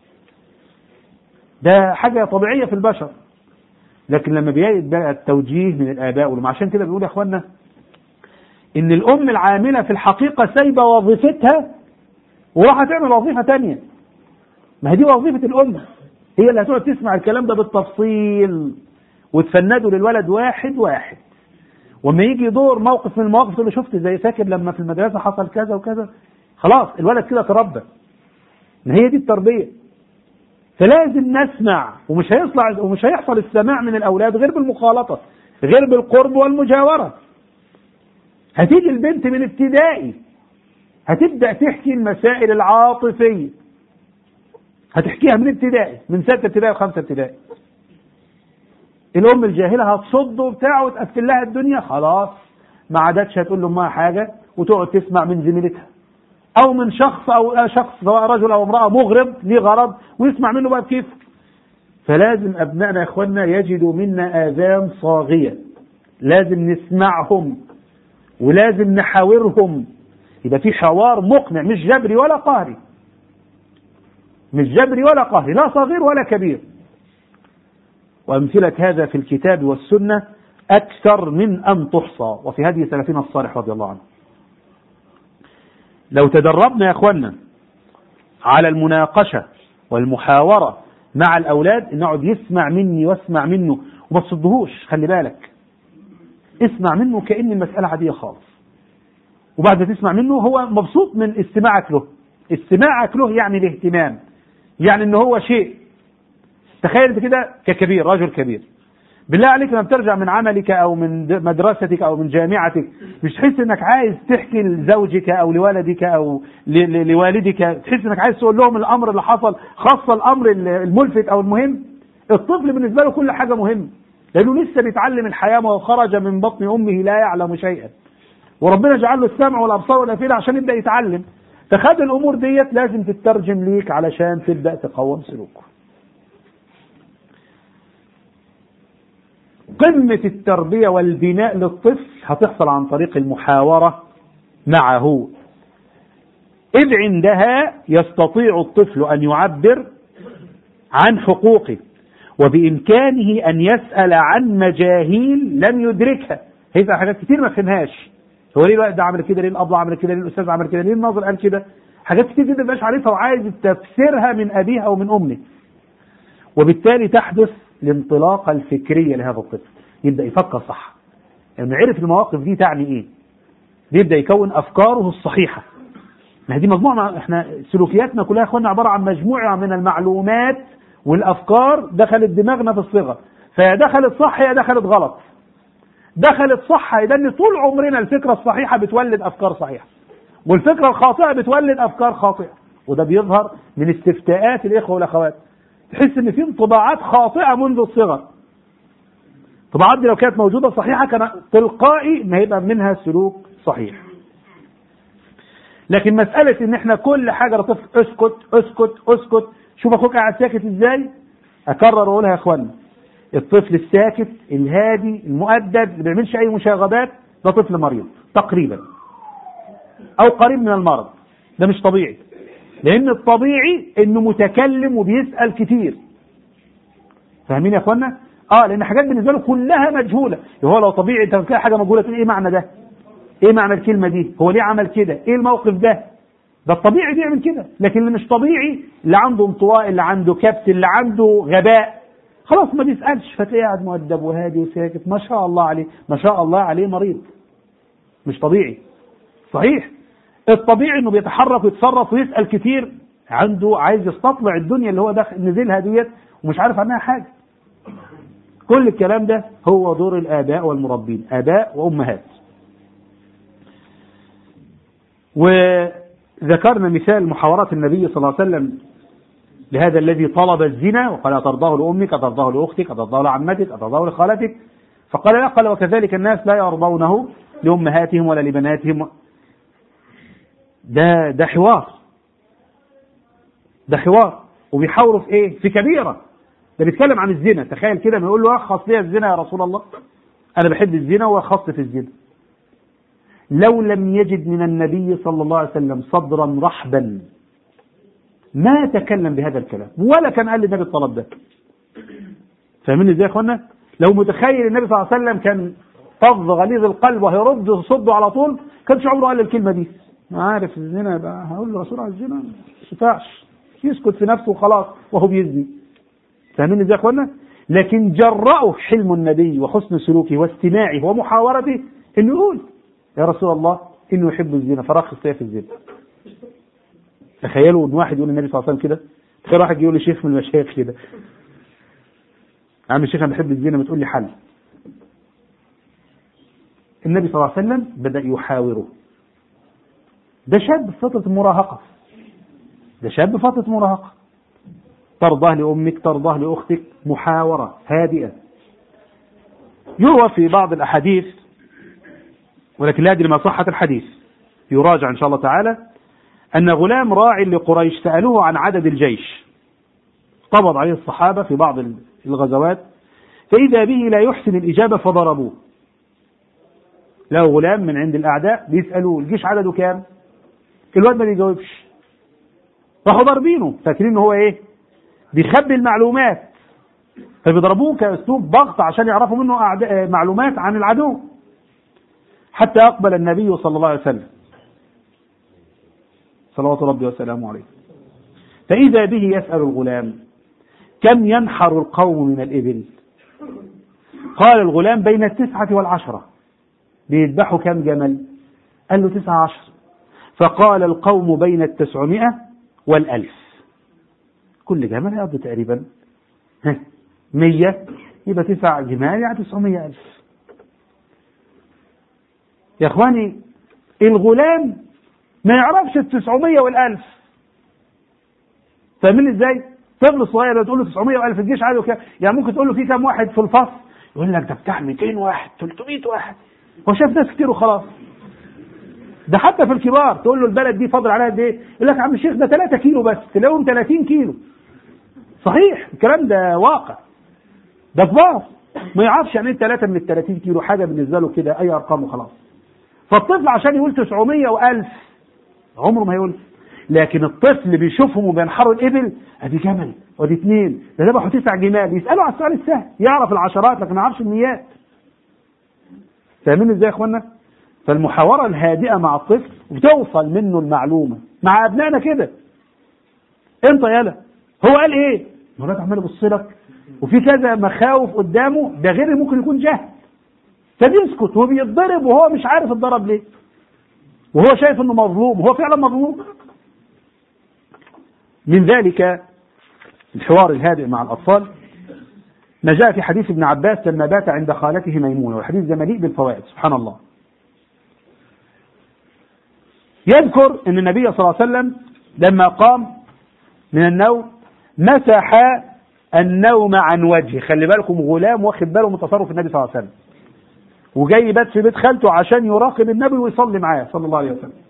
ده حاجة طبيعية في البشر لكن لما بيجد بقى التوجيه من الآباء ولما عشان كده بيقول يا اخوانا ان الام العاملة في الحقيقة سايبة وظيفتها وراح تعمل وظيفة تانية ما هي دي وظيفة الأم هي اللي هتقعد تسمع الكلام ده بالتفصيل وتفنده للولد واحد واحد وما يجي دور موقف من المواقف اللي شفت زي فاكر لما في المدرسة حصل كذا وكذا خلاص الولد كده تربى ما هي دي التربية فلازم نسمع ومش هيطلع ومش هيحصل السماع من الأولاد غير بالمخالطة غير بالقرب والمجاورة هتيجي البنت من ابتدائي هتبدأ تحكي المسائل العاطفية هتحكيها من ابتدائي من ستة ابتدائي وخمسة ابتدائي الأم الجاهلة هتصد وبتاع وتقفل لها الدنيا خلاص ما عادتش هتقول لأمها حاجة وتقعد تسمع من زميلتها أو من شخص أو شخص سواء رجل أو امرأة مغرب ليه غرض ويسمع منه بقى بكيف فلازم أبنائنا يا إخواننا يجدوا منا آذان صاغية لازم نسمعهم ولازم نحاورهم يبقى في حوار مقنع مش جبري ولا قهري مش جبري ولا قهري لا صغير ولا كبير وأمثلة هذا في الكتاب والسنة أكثر من أن تحصى وفي هذه سلفنا الصالح رضي الله عنه لو تدربنا يا أخوانا على المناقشة والمحاورة مع الأولاد نقعد يسمع مني واسمع منه وما تصدهوش خلي بالك اسمع منه كأن المسألة عادية خالص وبعد ما تسمع منه هو مبسوط من استماعك له استماعك له يعني الاهتمام يعني ان هو شيء تخيل انت كده ككبير رجل كبير بالله عليك لما بترجع من عملك او من مدرستك او من جامعتك مش تحس انك عايز تحكي لزوجك او لولدك او لوالدك تحس انك عايز تقول لهم الامر اللي حصل خاصة الامر الملفت او المهم الطفل بالنسبة له كل حاجة مهمة لانه لسه بيتعلم الحياة وخرج من بطن امه لا يعلم شيئا وربنا جعل له السمع والابصار والافئده عشان يبدا يتعلم فخد الامور ديت لازم تترجم ليك علشان تبدا تقوم سلوكه قمة التربية والبناء للطفل هتحصل عن طريق المحاورة معه إذ عندها يستطيع الطفل أن يعبر عن حقوقه وبإمكانه أن يسأل عن مجاهيل لم يدركها هيبقى حاجات كتير ما فهمهاش هو ليه الوقت ده عمل كده ليه الأب عمل كده ليه الأستاذ عمل كده ليه الناظر قال كده حاجات كتير جدا مبقاش عارفها وعايز تفسيرها من أبيها أو من أمه وبالتالي تحدث الانطلاقة الفكرية لهذا الطفل يبدأ يفكر صح لما يعني عرف المواقف دي تعني ايه بيبدأ يكون أفكاره الصحيحة ما دي مجموعة احنا سلوكياتنا كلها يا اخوانا عبارة عن مجموعة من المعلومات والأفكار دخلت دماغنا في الصغر فيا دخلت صح يا دخلت غلط دخلت صح يبقى ان طول عمرنا الفكرة الصحيحة بتولد أفكار صحيحة والفكرة الخاطئة بتولد أفكار خاطئة وده بيظهر من استفتاءات الإخوة والأخوات تحس ان في انطباعات خاطئة منذ الصغر الطباعات دي لو كانت موجودة صحيحة كان تلقائي ما هيبقى منها سلوك صحيح لكن مسألة ان احنا كل حاجة لطفل اسكت اسكت اسكت شوف اخوك قاعد ساكت ازاي اكرر واقولها يا اخوانا الطفل الساكت الهادي المؤدب اللي ما بيعملش اي مشاغبات ده طفل مريض تقريبا او قريب من المرض ده مش طبيعي لان الطبيعي انه متكلم وبيسال كتير فاهمين يا اخوانا اه لان حاجات بالنسبه له كلها مجهوله هو لو طبيعي انت بتلاقي حاجه مجهوله تقول ايه معنى ده ايه معنى الكلمة دي هو ليه عمل كده ايه الموقف ده ده الطبيعي بيعمل كده لكن اللي مش طبيعي اللي عنده انطواء اللي عنده كبت اللي عنده غباء خلاص ما بيسألش فتلاقيه قاعد مؤدب وهادي وساكت ما شاء الله عليه ما شاء الله عليه مريض مش طبيعي صحيح الطبيعي انه بيتحرك ويتصرف ويسأل كتير عنده عايز يستطلع الدنيا اللي هو داخل نزلها ديت ومش عارف عنها حاجة كل الكلام ده هو دور الآباء والمربين آباء وأمهات وذكرنا مثال محاورات النبي صلى الله عليه وسلم لهذا الذي طلب الزنا وقال أترضاه لأمك أترضاه لأختك أترضاه لعمتك أترضاه لخالتك فقال لا قال وكذلك الناس لا يرضونه لأمهاتهم ولا لبناتهم ده ده حوار ده حوار وبيحاوروا في ايه؟ في كبيره ده بيتكلم عن الزنا تخيل كده ما يقول له رخص لي الزنا يا رسول الله انا بحب الزنا ورخصت في الزنا لو لم يجد من النبي صلى الله عليه وسلم صدرا رحبا ما تكلم بهذا الكلام ولا كان قال للنبي الطلب ده فاهمين ازاي يا اخوانا لو متخيل النبي صلى الله عليه وسلم كان فظ غليظ القلب وهيرد صده على طول كانش عمره قال الكلمه دي عارف الزنا يبقى هقول له رسول على الزنا ما ينفعش يسكت في نفسه وخلاص وهو بيزني فاهمين ازاي يا اخوانا لكن جرأه حلم النبي وحسن سلوكه واستماعه ومحاورته انه يقول يا رسول الله انه يحب الزنا فرخص لي في الزنا تخيلوا ان واحد يقول للنبي صلى الله عليه وسلم كده تخيل واحد يقول لشيخ من المشايخ كده يا عم الشيخ انا بحب الزنا ما تقول لي حل النبي صلى الله عليه وسلم بدا يحاوره ده شاب في فتره المراهقه ده شاب في فتره مراهقه ترضاه لامك ترضاه لاختك محاوره هادئه يروى في بعض الاحاديث ولكن لا ادري ما صحه الحديث يراجع ان شاء الله تعالى أن غلام راع لقريش سألوه عن عدد الجيش قبض عليه الصحابة في بعض الغزوات فإذا به لا يحسن الإجابة فضربوه له غلام من عند الأعداء بيسألوه الجيش عدده كام الواد ما بيجاوبش راحوا ضاربينه فاكرين هو ايه بيخبي المعلومات فبيضربوه كأسلوب ضغط عشان يعرفوا منه أعداء معلومات عن العدو حتى أقبل النبي صلى الله عليه وسلم صلوات ربي وسلامه عليه فإذا به يسأل الغلام كم ينحر القوم من الإبل قال الغلام بين التسعة والعشرة بيذبحوا كم جمل قال له تسعة عشر فقال القوم بين التسعمائة والألف كل جمل يقضي تقريبا مية يبقى تسع جمال يعني تسعمية ألف يا إخواني الغلام ما يعرفش التسعمية والألف فاهمين ازاي؟ طفل صغير لو تقول له 900 والف الجيش عايزه كام؟ يعني ممكن تقول له في كام واحد في الفصل؟ يقول لك ده بتاع 200 واحد 300 واحد هو شاف ناس كتير وخلاص ده حتى في الكبار تقول له البلد دي فاضل عليها قد ايه؟ يقول لك يا عم الشيخ ده 3 كيلو بس تلاقيهم 30 كيلو صحيح الكلام ده واقع ده كبار ما يعرفش يعني ايه 3 من ال 30 كيلو حاجه بالنسبه له كده اي ارقام وخلاص فالطفل عشان يقول 900 و1000 عمره ما هيقول لكن الطفل اللي بيشوفهم وبينحروا الابل ادي جمل وادي اثنين ده ذبحوا تسع جمال يسالوا على السؤال السهل يعرف العشرات لكن ما يعرفش الميات فاهمين ازاي يا اخوانا فالمحاوره الهادئه مع الطفل بتوصل منه المعلومه مع ابنائنا كده انت يالا هو قال ايه مرات عمال يبص لك وفي كذا مخاوف قدامه ده غير ممكن يكون جهل فبيسكت وبيتضرب وهو مش عارف اتضرب ليه وهو شايف انه مظلوم وهو فعلا مظلوم من ذلك الحوار الهادئ مع الاطفال ما جاء في حديث ابن عباس لما بات عند خالته ميمونه والحديث ده مليء بالفوائد سبحان الله يذكر ان النبي صلى الله عليه وسلم لما قام من النوم مسح النوم عن وجهه خلي بالكم غلام واخد باله من تصرف النبي صلى الله عليه وسلم وجاي يبات في بيت خالته عشان يراقب النبي ويصلي معاه صلى الله عليه وسلم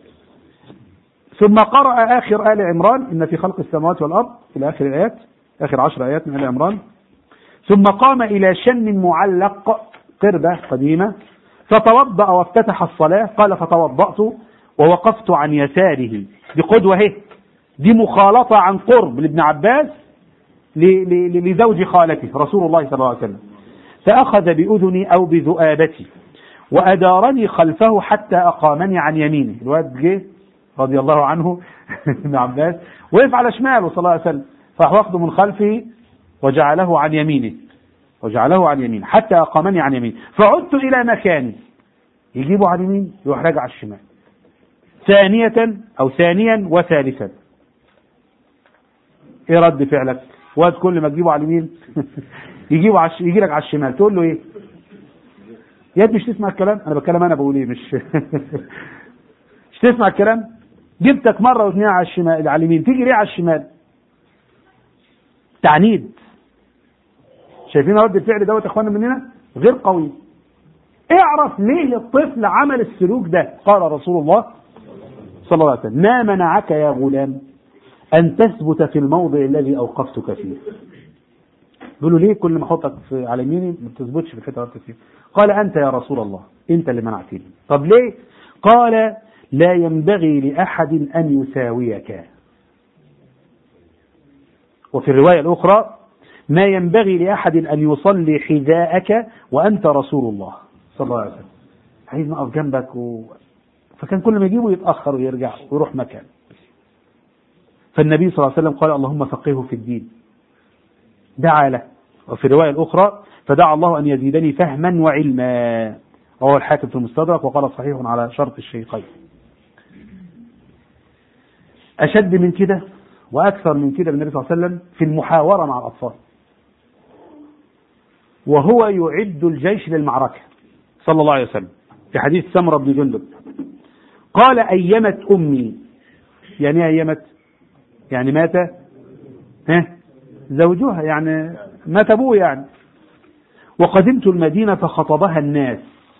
ثم قرأ آخر آل عمران إن في خلق السماوات والأرض إلى آخر الآيات آخر عشر آيات من آل عمران ثم قام إلى شن معلق قربة قديمة فتوضأ وافتتح الصلاة قال فتوضأت ووقفت عن يساره دي قدوة اهي دي مخالطة عن قرب لابن عباس لزوج خالته رسول الله صلى الله عليه وسلم فأخذ بأذني أو بذؤابتي وأدارني خلفه حتى أقامني عن يمينه الواد جه رضي الله عنه ابن عباس وقف على شماله صلى الله عليه وسلم فراح واخده من خلفه وجعله عن يمينه وجعله عن يمينه حتى أقامني عن يمينه فعدت إلى مكاني يجيبه على اليمين يروح راجع على الشمال ثانية أو ثانيا وثالثا ايه رد فعلك واد كل ما تجيبه على اليمين يجيبه عش... يجي لك على الشمال تقول له ايه ياد مش تسمع الكلام انا بتكلم انا بقول ايه مش مش تسمع الكلام جبتك مره واثنين على الشمال على اليمين تيجي ليه على الشمال تعنيد شايفين رد الفعل دوت يا اخوانا مننا غير قوي اعرف ليه الطفل عمل السلوك ده قال رسول الله صلى الله عليه وسلم ما منعك يا غلام أن تثبت في الموضع الذي أوقفتك فيه بيقولوا ليه كل ما احطك في على يميني ما بتثبتش في الحته اللي فيه قال انت يا رسول الله انت اللي منعتني طب ليه قال لا ينبغي لاحد ان يساويك وفي الروايه الاخرى ما ينبغي لاحد ان يصلي حذاءك وانت رسول الله صلى الله عليه وسلم عايز نقف جنبك و... فكان كل ما يجيبه يتاخر ويرجع ويروح مكان فالنبي صلى الله عليه وسلم قال اللهم فقهه في الدين دعا له وفي الرواية الأخرى فدعا الله أن يزيدني فهما وعلما رواه الحاكم في المستدرك وقال صحيح على شرط الشيخين أشد من كده وأكثر من كده بالنبي صلى الله عليه وسلم في المحاورة مع الأطفال وهو يعد الجيش للمعركة صلى الله عليه وسلم في حديث سمرة بن جندب قال أيمت أمي يعني إيه أيمت يعني مات ها زوجها يعني مات ابوه يعني وقدمت المدينة فخطبها الناس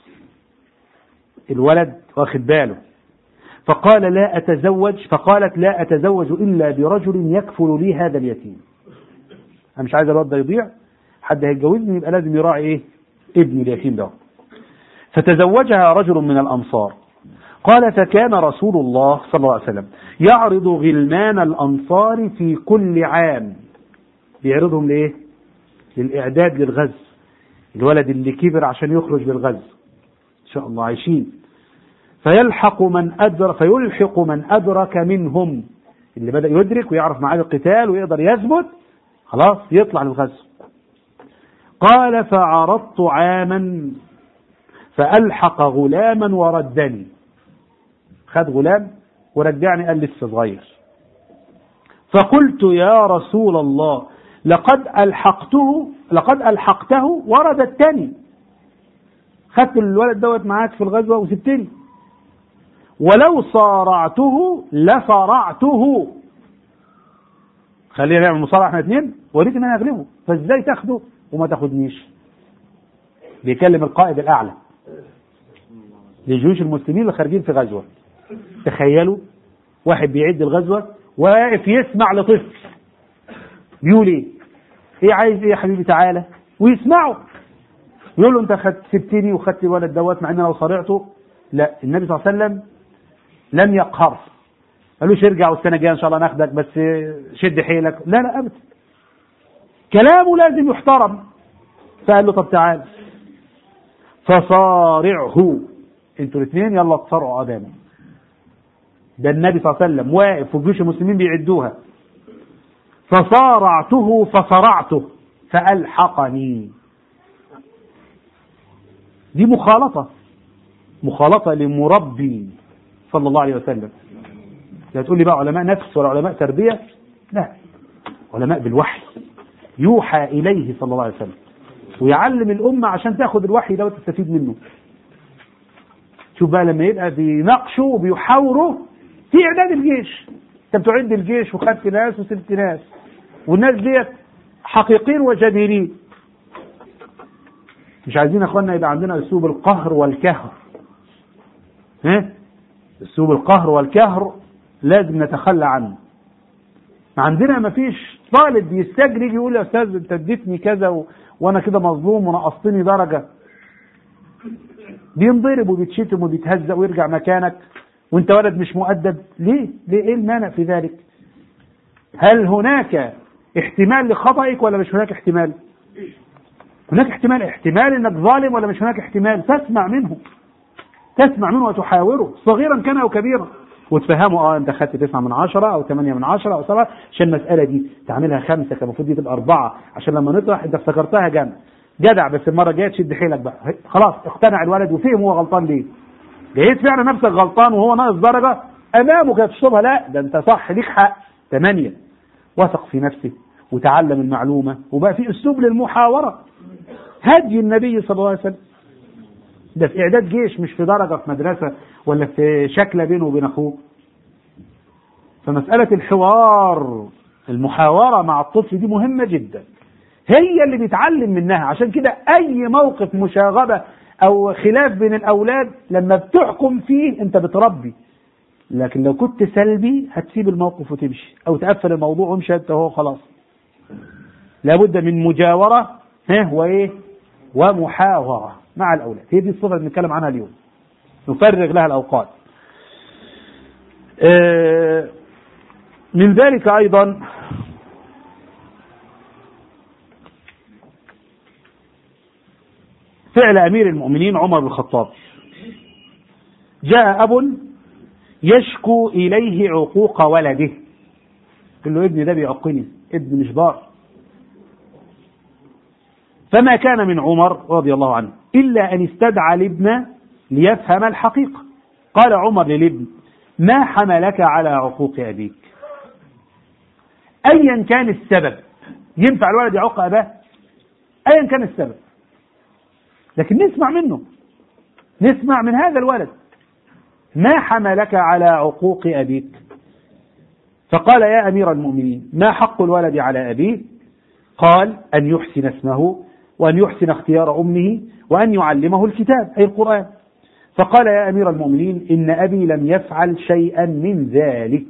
الولد واخد باله فقال لا أتزوج فقالت لا أتزوج إلا برجل يكفل لي هذا اليتيم أنا مش عايز الواد ده يضيع حد هيتجوزني يبقى لازم يراعي إيه ابني اليتيم ده فتزوجها رجل من الأنصار قال فكان رسول الله صلى الله عليه وسلم يعرض غلمان الأنصار في كل عام بيعرضهم لإيه؟ للإعداد للغزو الولد اللي كبر عشان يخرج للغزو إن شاء الله عايشين فيلحق من أدرك فيلحق من أدرك منهم اللي بدأ يدرك ويعرف معاد القتال ويقدر يثبت خلاص يطلع للغزو قال فعرضت عاما فألحق غلاما وردني خد غلام ورجعني قال لسه صغير فقلت يا رسول الله لقد ألحقته لقد ألحقته ورد التاني خدت الولد دوت معاك في الغزوة وسبتني ولو صارعته لصرعته خلينا نعمل مصارعة احنا اثنين وريت ان انا اغلبه فازاي تاخده وما تاخدنيش بيكلم القائد الاعلى لجيوش المسلمين اللي خارجين في غزوه تخيلوا واحد بيعد الغزوه واقف يسمع لطفل بيقول ايه؟ ايه عايز ايه يا حبيبي تعالى ويسمعه يقول له انت خدت سبتني وخدت الولد دوت مع ان لو صارعته لا النبي صلى الله عليه وسلم لم يقهر قالوش ارجع والسنه الجايه ان شاء الله ناخدك بس شد حيلك لا لا ابدا كلامه لازم يحترم فقال له طب تعال فصارعه انتوا الاثنين يلا تصارعوا ادامه ده النبي صلى الله عليه وسلم واقف وجيوش المسلمين بيعدوها فصارعته فصرعته فألحقني دي مخالطة مخالطة لمربي صلى الله عليه وسلم لا تقول لي بقى علماء نفس ولا علماء تربية لا علماء بالوحي يوحى إليه صلى الله عليه وسلم ويعلم الأمة عشان تاخد الوحي ده وتستفيد منه شوف بقى لما يبقى بيناقشوا وبيحاوروا في إعداد الجيش أنت بتعد الجيش وخدت ناس وسبت ناس والناس ديت حقيقيين وجديرين مش عايزين يا اخوانا يبقى عندنا اسلوب القهر والكهر ها اسلوب القهر والكهر لازم نتخلى عنه عندنا ما فيش طالب بيستجري يجي يقول يا استاذ انت اديتني كذا و... وانا كده مظلوم ونقصتني درجه بينضرب وبيتشتم وبيتهزق ويرجع مكانك وانت ولد مش مؤدب ليه؟ ليه ايه المانع في ذلك؟ هل هناك احتمال لخطئك ولا مش هناك احتمال؟ هناك احتمال احتمال انك ظالم ولا مش هناك احتمال؟ فاسمع منه تسمع منه وتحاوره صغيرا كان أو كبيرا وتفهمه اه انت خدت تسعة من عشرة او ثمانية من عشرة او سبعة عشان المسألة دي تعملها خمسة كان المفروض دي تبقى أربعة عشان لما نطرح انت افتكرتها جنب جدع بس المرة الجاية تشد حيلك بقى خلاص اقتنع الولد وفهم هو غلطان ليه لقيت فعلا نفسك غلطان وهو ناقص درجة أمامه كانت تشطبها لا ده أنت صح ليك حق ثمانية وثق في نفسه وتعلم المعلومة وبقى في أسلوب للمحاورة هدي النبي صلى الله عليه وسلم ده في إعداد جيش مش في درجة في مدرسة ولا في شكلة بينه وبين أخوه فمسألة الحوار المحاورة مع الطفل دي مهمة جدا هي اللي بيتعلم منها عشان كده أي موقف مشاغبة أو خلاف بين الأولاد لما بتحكم فيه أنت بتربي لكن لو كنت سلبي هتسيب الموقف وتمشي أو تقفل الموضوع وامشي أنت هو خلاص لابد من مجاورة ها وإيه ومحاورة مع الأولاد هي دي الصفة اللي بنتكلم عنها اليوم نفرغ لها الأوقات آه من ذلك أيضا فعل أمير المؤمنين عمر بن الخطاب جاء أب يشكو إليه عقوق ولده قال له ابني ده بيعقني ابن مش بار فما كان من عمر رضي الله عنه إلا أن استدعى الابن ليفهم الحقيقة قال عمر للابن ما حملك على عقوق أبيك أيا كان السبب ينفع الولد يعق أباه أيا كان السبب لكن نسمع منه نسمع من هذا الولد ما حملك على عقوق أبيك فقال يا أمير المؤمنين ما حق الولد على أبيه قال أن يحسن اسمه وأن يحسن اختيار أمه وأن يعلمه الكتاب أي القرآن فقال يا أمير المؤمنين إن أبي لم يفعل شيئا من ذلك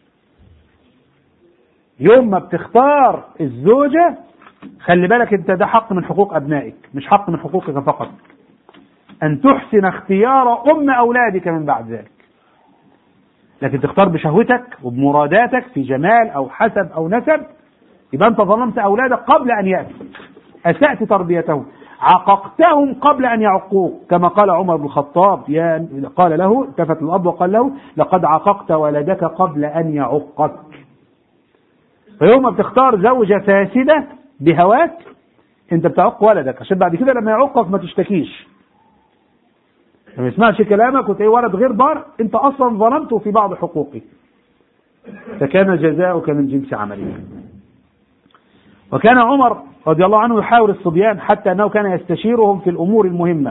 يوم ما بتختار الزوجة خلي بالك انت ده حق من حقوق أبنائك مش حق من حقوقك فقط أن تحسن اختيار أم أولادك من بعد ذلك لكن تختار بشهوتك وبمراداتك في جمال أو حسب أو نسب يبقى أنت ظلمت أولادك قبل أن يأتوا أسأت تربيتهم عققتهم قبل أن يعقوك كما قال عمر بن الخطاب يا قال له التفت الأب وقال له لقد عققت ولدك قبل أن يعقك فيوم ما بتختار زوجة فاسدة بهواك انت بتعق ولدك عشان بعد كده لما يعقك ما تشتكيش لما يسمعش كلامك وتلاقيه ولد غير بار انت اصلا ظلمته في بعض حقوقه فكان جزاؤك من جنس عملك وكان عمر رضي الله عنه يحاور الصبيان حتى انه كان يستشيرهم في الامور المهمه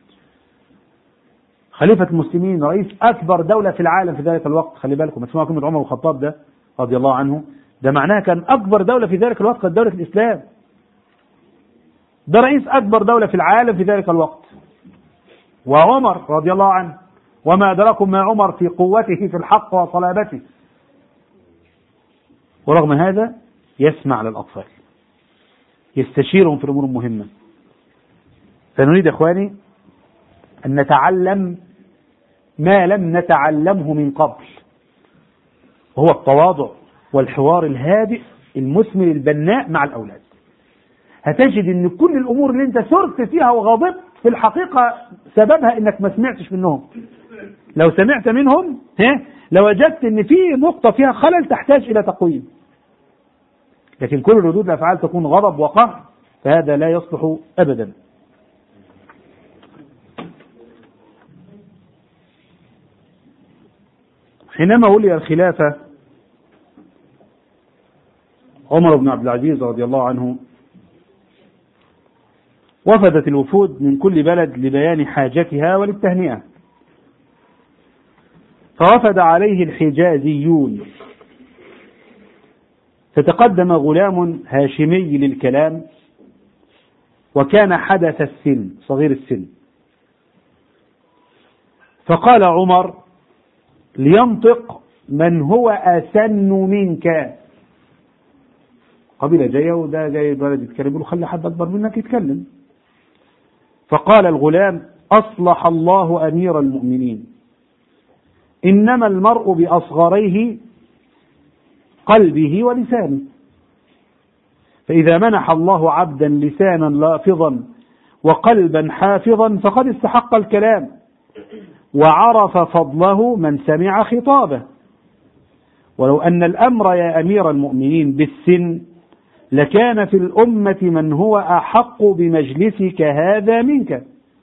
خليفة المسلمين رئيس أكبر دولة في العالم في ذلك الوقت خلي بالكم تسمعوا كلمة عمر بن الخطاب ده رضي الله عنه ده معناها كان أكبر دولة في ذلك الوقت كانت دولة الإسلام ده رئيس أكبر دولة في العالم في ذلك الوقت وعمر رضي الله عنه وما أدراكم ما عمر في قوته في الحق وصلابته ورغم هذا يسمع للأطفال يستشيرهم في الأمور المهمة فنريد إخواني أن نتعلم ما لم نتعلمه من قبل وهو التواضع والحوار الهادئ المثمر البناء مع الأولاد هتجد ان كل الامور اللي انت سرت فيها وغضبت في الحقيقه سببها انك ما سمعتش منهم لو سمعت منهم ها لوجدت ان في نقطه فيها خلل تحتاج الى تقويم لكن كل ردود الافعال تكون غضب وقهر فهذا لا يصلح ابدا حينما ولي الخلافه عمر بن عبد العزيز رضي الله عنه وفدت الوفود من كل بلد لبيان حاجتها وللتهنئة فوفد عليه الحجازيون فتقدم غلام هاشمي للكلام وكان حدث السن صغير السن فقال عمر لينطق من هو أسن منك قبيلة جاية وده جاي بلد يتكلم يقول خلي حد أكبر منك يتكلم فقال الغلام أصلح الله أمير المؤمنين إنما المرء بأصغريه قلبه ولسانه فإذا منح الله عبدا لسانا لافظا وقلبا حافظا فقد استحق الكلام وعرف فضله من سمع خطابه ولو أن الأمر يا أمير المؤمنين بالسن لكان في الأمة من هو أحق بمجلسك هذا منك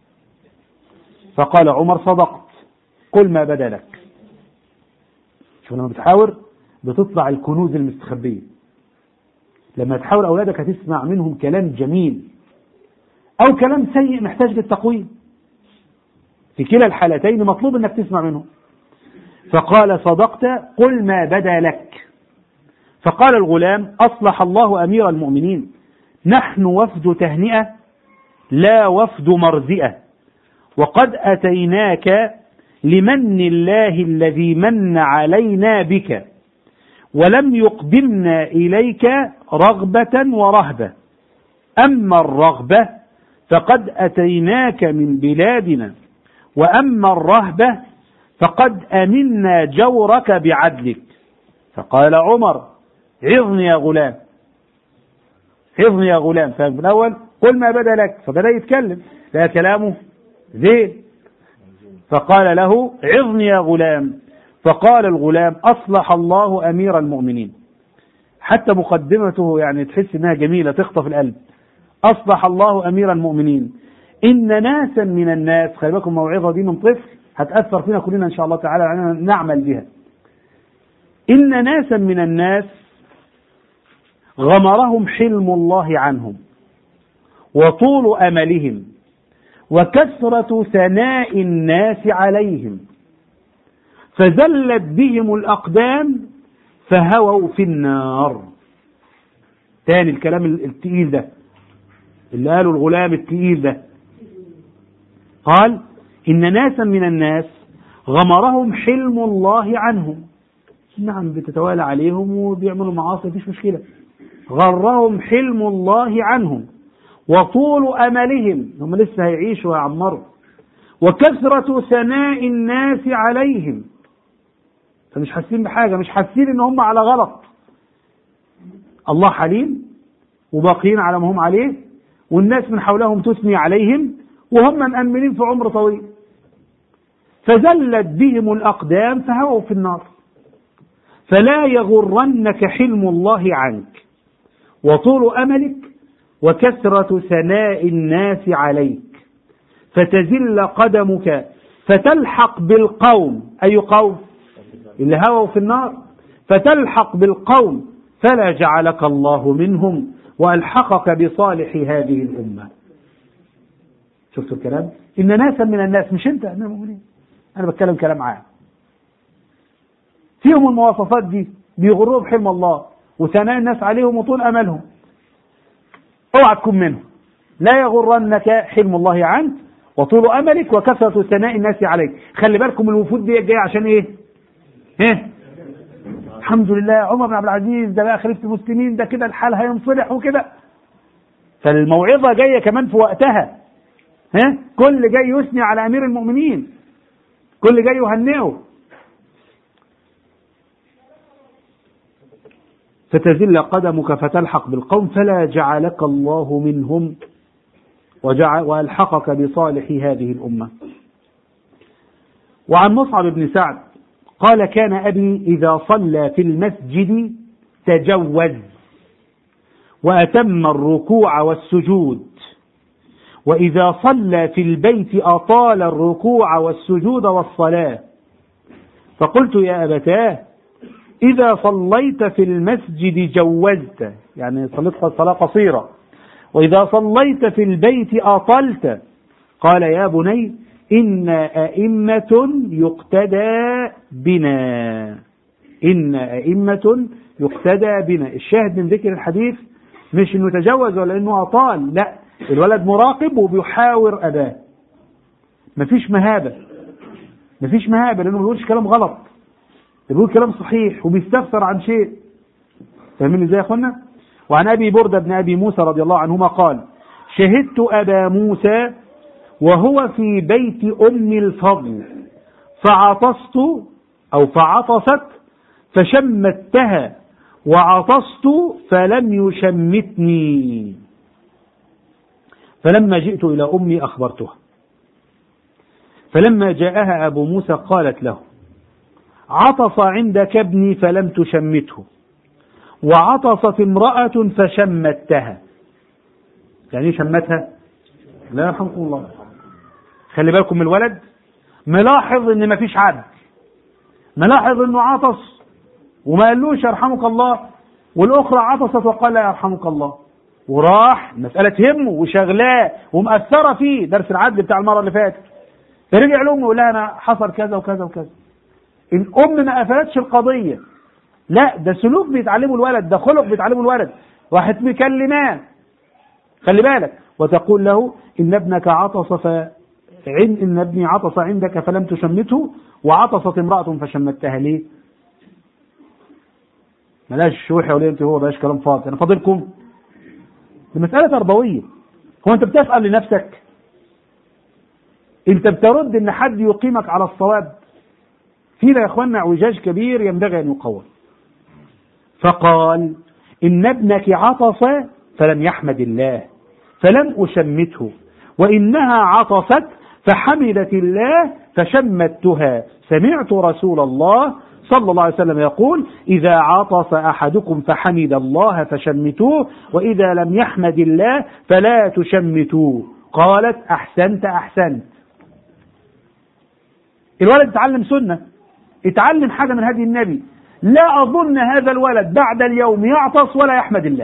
فقال عمر صدقت قل ما بدا لك شوف لما بتحاور بتطلع الكنوز المستخبية لما تحاول أولادك هتسمع منهم كلام جميل أو كلام سيء محتاج للتقويم في كلا الحالتين مطلوب أنك تسمع منهم فقال صدقت قل ما بدا لك فقال الغلام أصلح الله أمير المؤمنين نحن وفد تهنئة لا وفد مرزئة وقد أتيناك لمن الله الذي من علينا بك ولم يقدمنا إليك رغبة ورهبة أما الرغبة فقد أتيناك من بلادنا وأما الرهبة فقد أمنا جورك بعدلك فقال عمر عظني يا غلام عظني يا غلام ففي الأول قل ما بدا لك فبدأ يتكلم لا كلامه زين فقال له عظني يا غلام فقال الغلام أصلح الله أمير المؤمنين حتى مقدمته يعني تحس إنها جميلة تخطف القلب أصلح الله أمير المؤمنين إن ناسا من الناس خلي بالكم الموعظة دي من طفل هتأثر فينا كلنا إن شاء الله تعالى علينا نعمل بها إن ناسا من الناس غمرهم حلم الله عنهم وطول أملهم وكثرة ثناء الناس عليهم فزلت بهم الأقدام فهووا في النار تاني الكلام التقيل ده اللي قاله الغلام التقيل ده قال إن ناسا من الناس غمرهم حلم الله عنهم نعم بتتوالى عليهم وبيعملوا معاصي مفيش مشكلة غرهم حلم الله عنهم وطول أملهم هم لسه هيعيشوا ويعمروا وكثرة ثناء الناس عليهم فمش حاسين بحاجة مش حاسين ان هم على غلط الله حليم وباقيين على ما هم عليه والناس من حولهم تثني عليهم وهم مأمنين في عمر طويل فزلت بهم الأقدام فهووا في النار فلا يغرنك حلم الله عنك وطول أملك وكثرة ثناء الناس عليك فتزل قدمك فتلحق بالقوم أي قوم اللي هووا في النار فتلحق بالقوم فلا جعلك الله منهم وألحقك بصالح هذه الأمة شفتوا الكلام إن ناسا من الناس مش أنت أنا مؤمنين أنا بتكلم كلام عام فيهم المواصفات دي بيغروه بحلم الله وثناء الناس عليهم وطول أملهم اوعى تكون منهم لا يغرنك حلم الله عنك وطول أملك وكثرة ثناء الناس عليك خلي بالكم الوفود دي جاية عشان إيه ايه الحمد لله عمر بن عبد العزيز ده بقى خليفه المسلمين ده كده الحال هينصلح وكده فالموعظه جايه كمان في وقتها ها كل جاي يثني على امير المؤمنين كل جاي يهنئه فتزل قدمك فتلحق بالقوم فلا جعلك الله منهم وجعل والحقك بصالح هذه الامه وعن مصعب بن سعد قال كان أبي إذا صلى في المسجد تجوز وأتم الركوع والسجود وإذا صلى في البيت أطال الركوع والسجود والصلاة فقلت يا أبتاه إذا صليت في المسجد جوزت يعني صليت صلاة قصيرة وإذا صليت في البيت أطلت قال يا بني إن أئمة يقتدى بنا إن أئمة يقتدى بنا الشاهد من ذكر الحديث مش انه تجوز ولا انه اطال لا الولد مراقب وبيحاور اباه مفيش مهابه مفيش مهابه لانه ما بيقولش كلام غلط بيقول كلام صحيح وبيستفسر عن شيء فاهمين ازاي يا اخوانا وعن ابي برده بن ابي موسى رضي الله عنهما قال شهدت ابا موسى وهو في بيت ام الفضل فعطست او فعطست فشمتها وعطست فلم يشمتني فلما جئت إلى أمي أخبرتها فلما جاءها أبو موسى قالت له عطس عندك ابني فلم تشمته وعطست امرأة فشمتها يعني ايه شمتها لا يرحمكم الله خلي بالكم من الولد ملاحظ ان مفيش عدل ملاحظ انه عطس وما قالوش يرحمك الله والاخرى عطست وقال لا يرحمك الله وراح مسألة تهمه وشغلاه ومأثرة فيه درس العدل بتاع المرة اللي فاتت فرجع لأمه يقول لها أنا حصل كذا وكذا وكذا الأم ما قفلتش القضية لا ده سلوك بيتعلمه الولد ده خلق بيتعلمه الولد راحت مكلماه خلي بالك وتقول له إن ابنك عطس ف عن إن ابني عطس عندك فلم تشمته وعطست امرأة فشمتها ليه؟ ملاش شوحة ولا انت هو بلاش كلام فاضي انا فاضلكم دي مسألة تربوية هو انت بتسأل لنفسك انت بترد ان حد يقيمك على الصواب فينا يا اخوانا اعوجاج كبير ينبغي ان يقوم فقال ان ابنك عطس فلم يحمد الله فلم اشمته وانها عطست فحمدت الله فشمتها سمعت رسول الله صلى الله عليه وسلم يقول إذا عطس أحدكم فحمد الله فشمتوه وإذا لم يحمد الله فلا تشمتوه قالت أحسنت أحسنت الولد اتعلم سنة اتعلم حاجة من هدي النبي لا أظن هذا الولد بعد اليوم يعطس ولا يحمد الله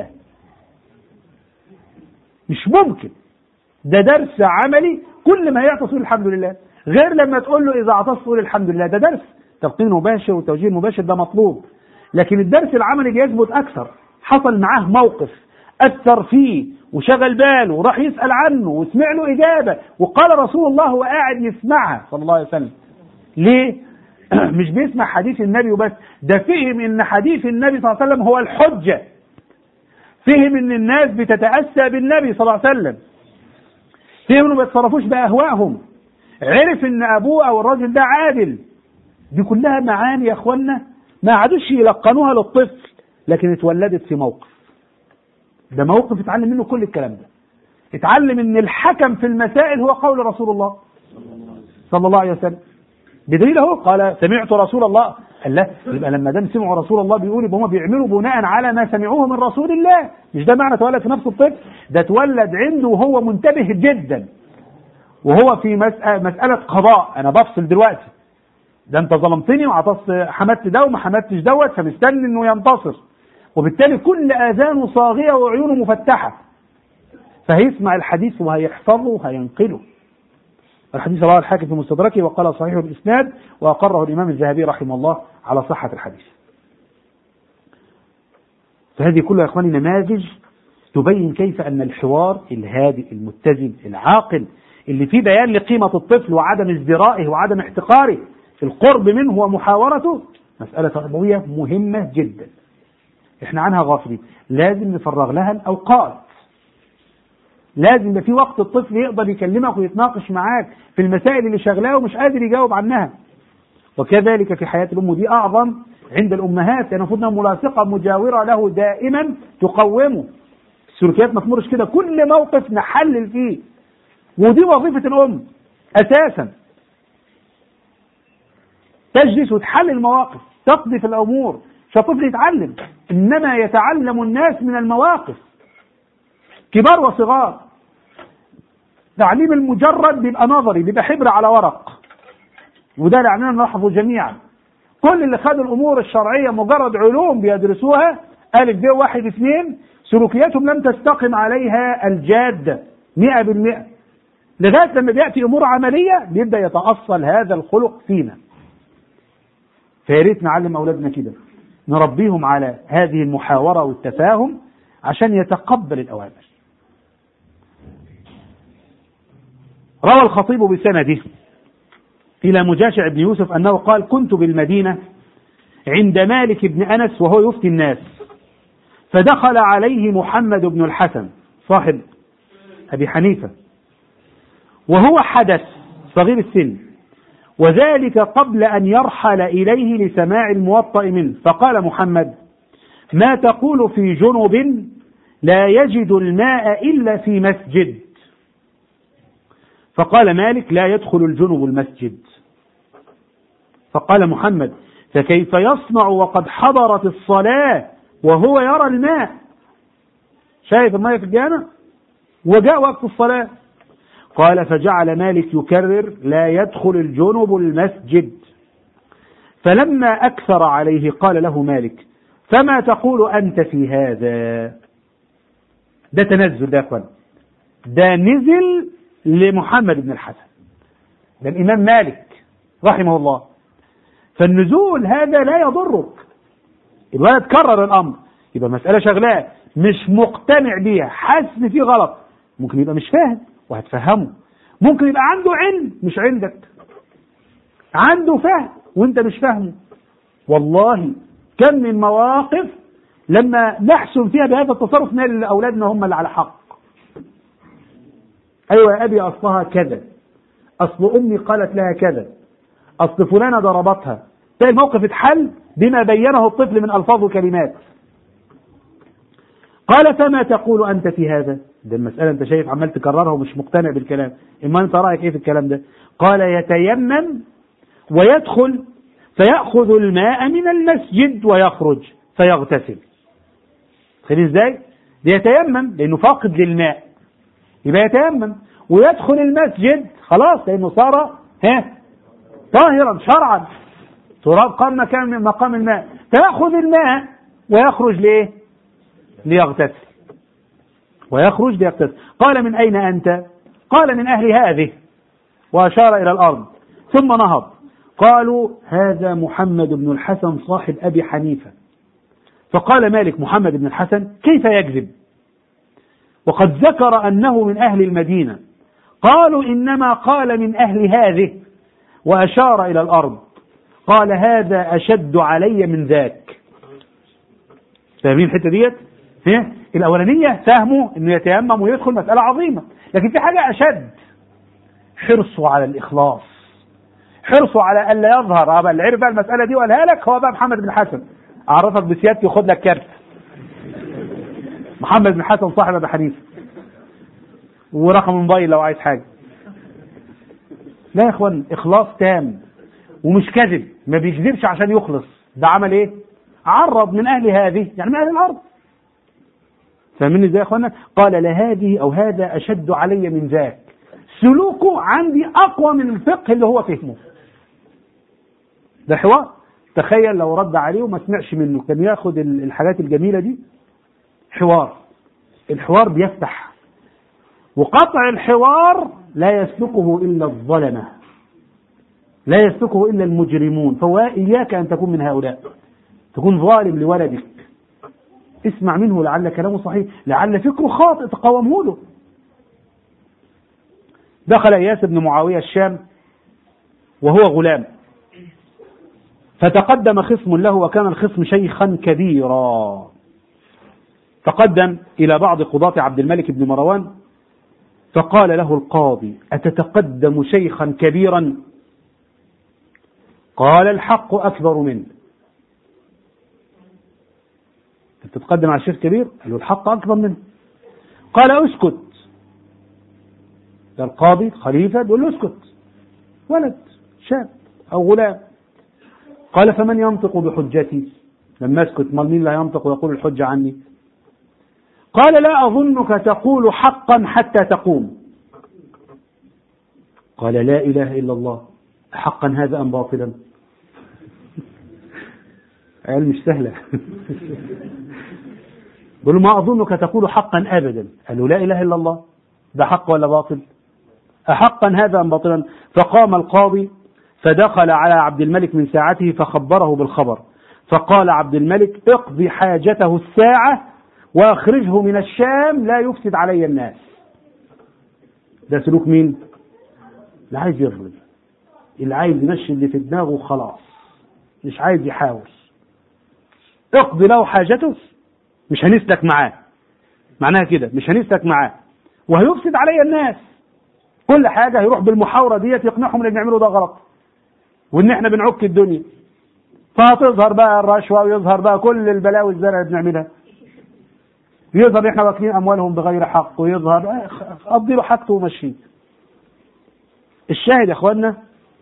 مش ممكن ده درس عملي كل ما يعطس يقول الحمد لله غير لما تقول له إذا عطست قول الحمد لله ده درس تلقين مباشر وتوجيه مباشر ده مطلوب لكن الدرس العملي بيثبت أكثر حصل معاه موقف أثر فيه وشغل باله وراح يسأل عنه وسمع له إجابة وقال رسول الله وقاعد يسمعها صلى الله عليه وسلم ليه؟ مش بيسمع حديث النبي وبس ده فهم ان حديث النبي صلى الله عليه وسلم هو الحجة فهم ان الناس بتتأسى بالنبي صلى الله عليه وسلم فهم انه ما يتصرفوش بأهوائهم عرف ان ابوه او الراجل ده عادل دي كلها معاني يا اخوانا ما عادوش يلقنوها للطفل لكن اتولدت في موقف ده موقف اتعلم منه كل الكلام ده اتعلم ان الحكم في المسائل هو قول رسول الله صلى الله عليه وسلم بدليل اهو قال سمعت رسول الله قال لا يبقى لما دام سمعوا رسول الله بيقول يبقى هم بيعملوا بناء على ما سمعوه من رسول الله مش ده معنى تولد في نفس الطفل ده اتولد عنده وهو منتبه جدا وهو في مسألة, مسألة قضاء أنا بفصل دلوقتي ده أنت ظلمتني وعطست حمدت ده وما حمدتش دوت فمستني إنه ينتصر وبالتالي كل آذانه صاغية وعيونه مفتحة فهيسمع الحديث وهيحفظه وهينقله الحديث رواه الحاكم في مستدركه وقال صحيح الإسناد وأقره الإمام الذهبي رحمه الله على صحة الحديث فهذه كلها يا إخواني نماذج تبين كيف أن الحوار الهادئ المتزن العاقل اللي فيه بيان لقيمة الطفل وعدم ازدرائه وعدم احتقاره القرب منه ومحاورته مسألة تربوية مهمة جدا احنا عنها غافلين لازم نفرغ لها الأوقات لازم يبقى في وقت الطفل يقدر يكلمك ويتناقش معاك في المسائل اللي شغلاه ومش قادر يجاوب عنها وكذلك في حياة الأم دي أعظم عند الأمهات لأن المفروض انها ملاصقة مجاورة له دائما تقومه السلوكيات ما تمرش كده كل موقف نحلل فيه ودي وظيفة الأم أساسا تجلس وتحلل المواقف تقضي في الأمور مش الطفل يتعلم إنما يتعلم الناس من المواقف كبار وصغار تعليم المجرد بيبقى نظري بيبقى حبر على ورق وده لعننا نلاحظه جميعا كل اللي خدوا الامور الشرعيه مجرد علوم بيدرسوها الف ب واحد اثنين سلوكياتهم لم تستقم عليها الجاده 100% لغايه لما بياتي امور عمليه بيبدا يتاصل هذا الخلق فينا فيا ريت نعلم اولادنا كده نربيهم على هذه المحاوره والتفاهم عشان يتقبل الاوامر روى الخطيب بسنده إلى مجاشع بن يوسف أنه قال كنت بالمدينة عند مالك بن أنس وهو يفتي الناس فدخل عليه محمد بن الحسن صاحب أبي حنيفة وهو حدث صغير السن وذلك قبل أن يرحل إليه لسماع الموطأ منه فقال محمد ما تقول في جنب لا يجد الماء إلا في مسجد فقال مالك لا يدخل الجنب المسجد فقال محمد فكيف يصنع وقد حضرت الصلاة وهو يرى الماء شايف الماء في الجامع وجاء وقت الصلاة قال فجعل مالك يكرر لا يدخل الجنب المسجد فلما أكثر عليه قال له مالك فما تقول أنت في هذا ده تنزل ده يا اخوان ده نزل لمحمد بن الحسن ده الإمام مالك رحمه الله فالنزول هذا لا يضرك الولد كرر الأمر يبقى مسألة شغلاه مش مقتنع بيها حاسس ان في غلط ممكن يبقى مش فاهم وهتفهمه ممكن يبقى عنده علم مش عندك عنده فهم وانت مش فاهمه والله كم من مواقف لما نحسن فيها بهذا التصرف نال لاولادنا هم اللي على حق ايوه يا ابي اصلها كذا اصل امي قالت لها كذا اصل فلانه ضربتها تلاقي الموقف اتحل بما بينه الطفل من الفاظ وكلمات قال فما تقول انت في هذا ده المساله انت شايف عمال تكررها ومش مقتنع بالكلام اما انت رايك ايه في الكلام ده قال يتيمم ويدخل فياخذ الماء من المسجد ويخرج فيغتسل خلي ازاي يتيمم لانه فاقد للماء يبقى يتيمم ويدخل المسجد خلاص لانه صار ها طاهرا شرعا تراب قام مكان مقام الماء فياخذ الماء ويخرج ليه ليغتسل ويخرج ليغتسل قال من أين أنت قال من أهل هذه وأشار إلى الأرض ثم نهض قالوا هذا محمد بن الحسن صاحب أبي حنيفة فقال مالك محمد بن الحسن كيف يكذب وقد ذكر أنه من أهل المدينة قالوا إنما قال من أهل هذه وأشار إلى الأرض قال هذا أشد علي من ذاك فاهمين الحتة ديت هي الأولانية فهموا إنه يتيمم ويدخل مسألة عظيمة لكن في حاجة أشد حرصه على الإخلاص حرصه على ألا يظهر أبا العرف بقى المسألة دي وقالها لك هو بقى محمد بن حسن أعرفك بسيادتي وخد لك كارت محمد بن حسن صاحب أبي حنيفة ورقم موبايل لو عايز حاجة لا يا اخوان اخلاص تام ومش كذب ما بيكذبش عشان يخلص ده عمل ايه عرض من اهل هذه يعني من اهل الارض فاهمين ازاي يا اخوانا قال لهذه او هذا اشد علي من ذاك سلوكه عندي اقوى من الفقه اللي هو فهمه ده حوار تخيل لو رد عليه وما سمعش منه كان ياخد الحاجات الجميله دي حوار الحوار بيفتح وقطع الحوار لا يسلكه إلا الظلمة لا يسلكه إلا المجرمون فهو إياك أن تكون من هؤلاء تكون ظالم لولدك اسمع منه لعل كلامه صحيح لعل فكره خاطئ تقاومه له دخل إياس بن معاوية الشام وهو غلام فتقدم خصم له وكان الخصم شيخا كبيرا تقدم إلى بعض قضاة عبد الملك بن مروان فقال له القاضي أتتقدم شيخا كبيرا قال الحق أكبر منه تتقدم على شيخ كبير قال له الحق أكبر منه قال اسكت ده القاضي خليفة بيقول له اسكت ولد شاب أو غلام قال فمن ينطق بحجتي لما اسكت ما مين لا ينطق ويقول الحجة عني قال لا أظنك تقول حقا حتى تقوم قال لا إله إلا الله حقا هذا أم باطلا عيال مش سهلة بقول ما أظنك تقول حقا أبدا قال له لا إله إلا الله ده حق ولا باطل أحقا هذا أم باطلا فقام القاضي فدخل على عبد الملك من ساعته فخبره بالخبر فقال عبد الملك اقضي حاجته الساعة واخرجه من الشام لا يفسد علي الناس ده سلوك مين اللي عايز يظلم اللي عايز يمشي اللي في دماغه وخلاص مش عايز يحاول اقضي له حاجته مش هنسلك معاه معناها كده مش هنسلك معاه وهيفسد علي الناس كل حاجة هيروح بالمحاورة ديت يقنعهم ان بنعمله ده غلط وان احنا بنعك الدنيا فهتظهر بقى الرشوة ويظهر بقى كل البلاوي الزرع اللي بنعملها يظهر احنا واكلين اموالهم بغير حق ويظهر قضي له حاجته ومشيه الشاهد يا اخوانا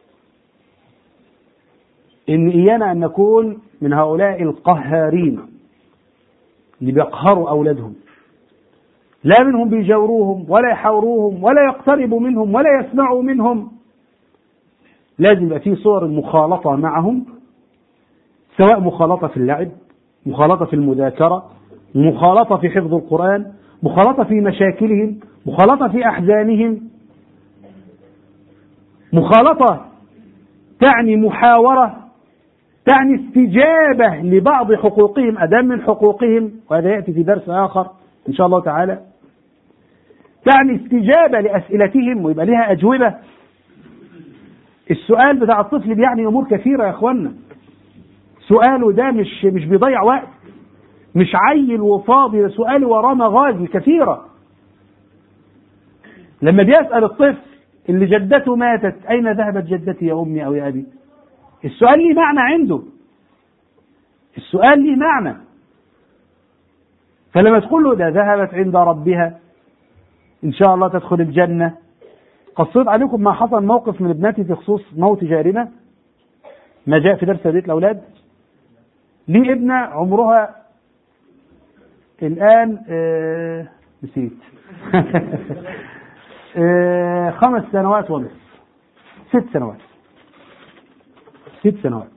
ان ايانا ان نكون من هؤلاء القهارين اللي بيقهروا اولادهم لا منهم بيجاوروهم ولا يحاوروهم ولا يقتربوا منهم ولا يسمعوا منهم لازم يبقى في صور مخالطة معهم سواء مخالطة في اللعب مخالطة في المذاكرة مخالطة في حفظ القرآن مخالطة في مشاكلهم مخالطة في أحزانهم مخالطة تعني محاورة تعني استجابة لبعض حقوقهم أدام من حقوقهم وهذا يأتي في درس آخر إن شاء الله تعالى تعني استجابة لأسئلتهم ويبقى لها أجوبة السؤال بتاع الطفل بيعني أمور كثيرة يا إخوانا سؤاله ده مش مش بيضيع وقت مش عيل وفاضي سؤاله وراه مغازي كثيرة لما بيسأل الطفل اللي جدته ماتت أين ذهبت جدتي يا أمي أو يا أبي السؤال ليه معنى عنده السؤال ليه معنى فلما تقول له ده ذهبت عند ربها إن شاء الله تدخل الجنة قصيت عليكم ما حصل موقف من ابنتي في خصوص موت جارنا ما جاء في درس تربية الأولاد لي ابنة عمرها الآن آه نسيت آه خمس سنوات ونصف ست سنوات ست سنوات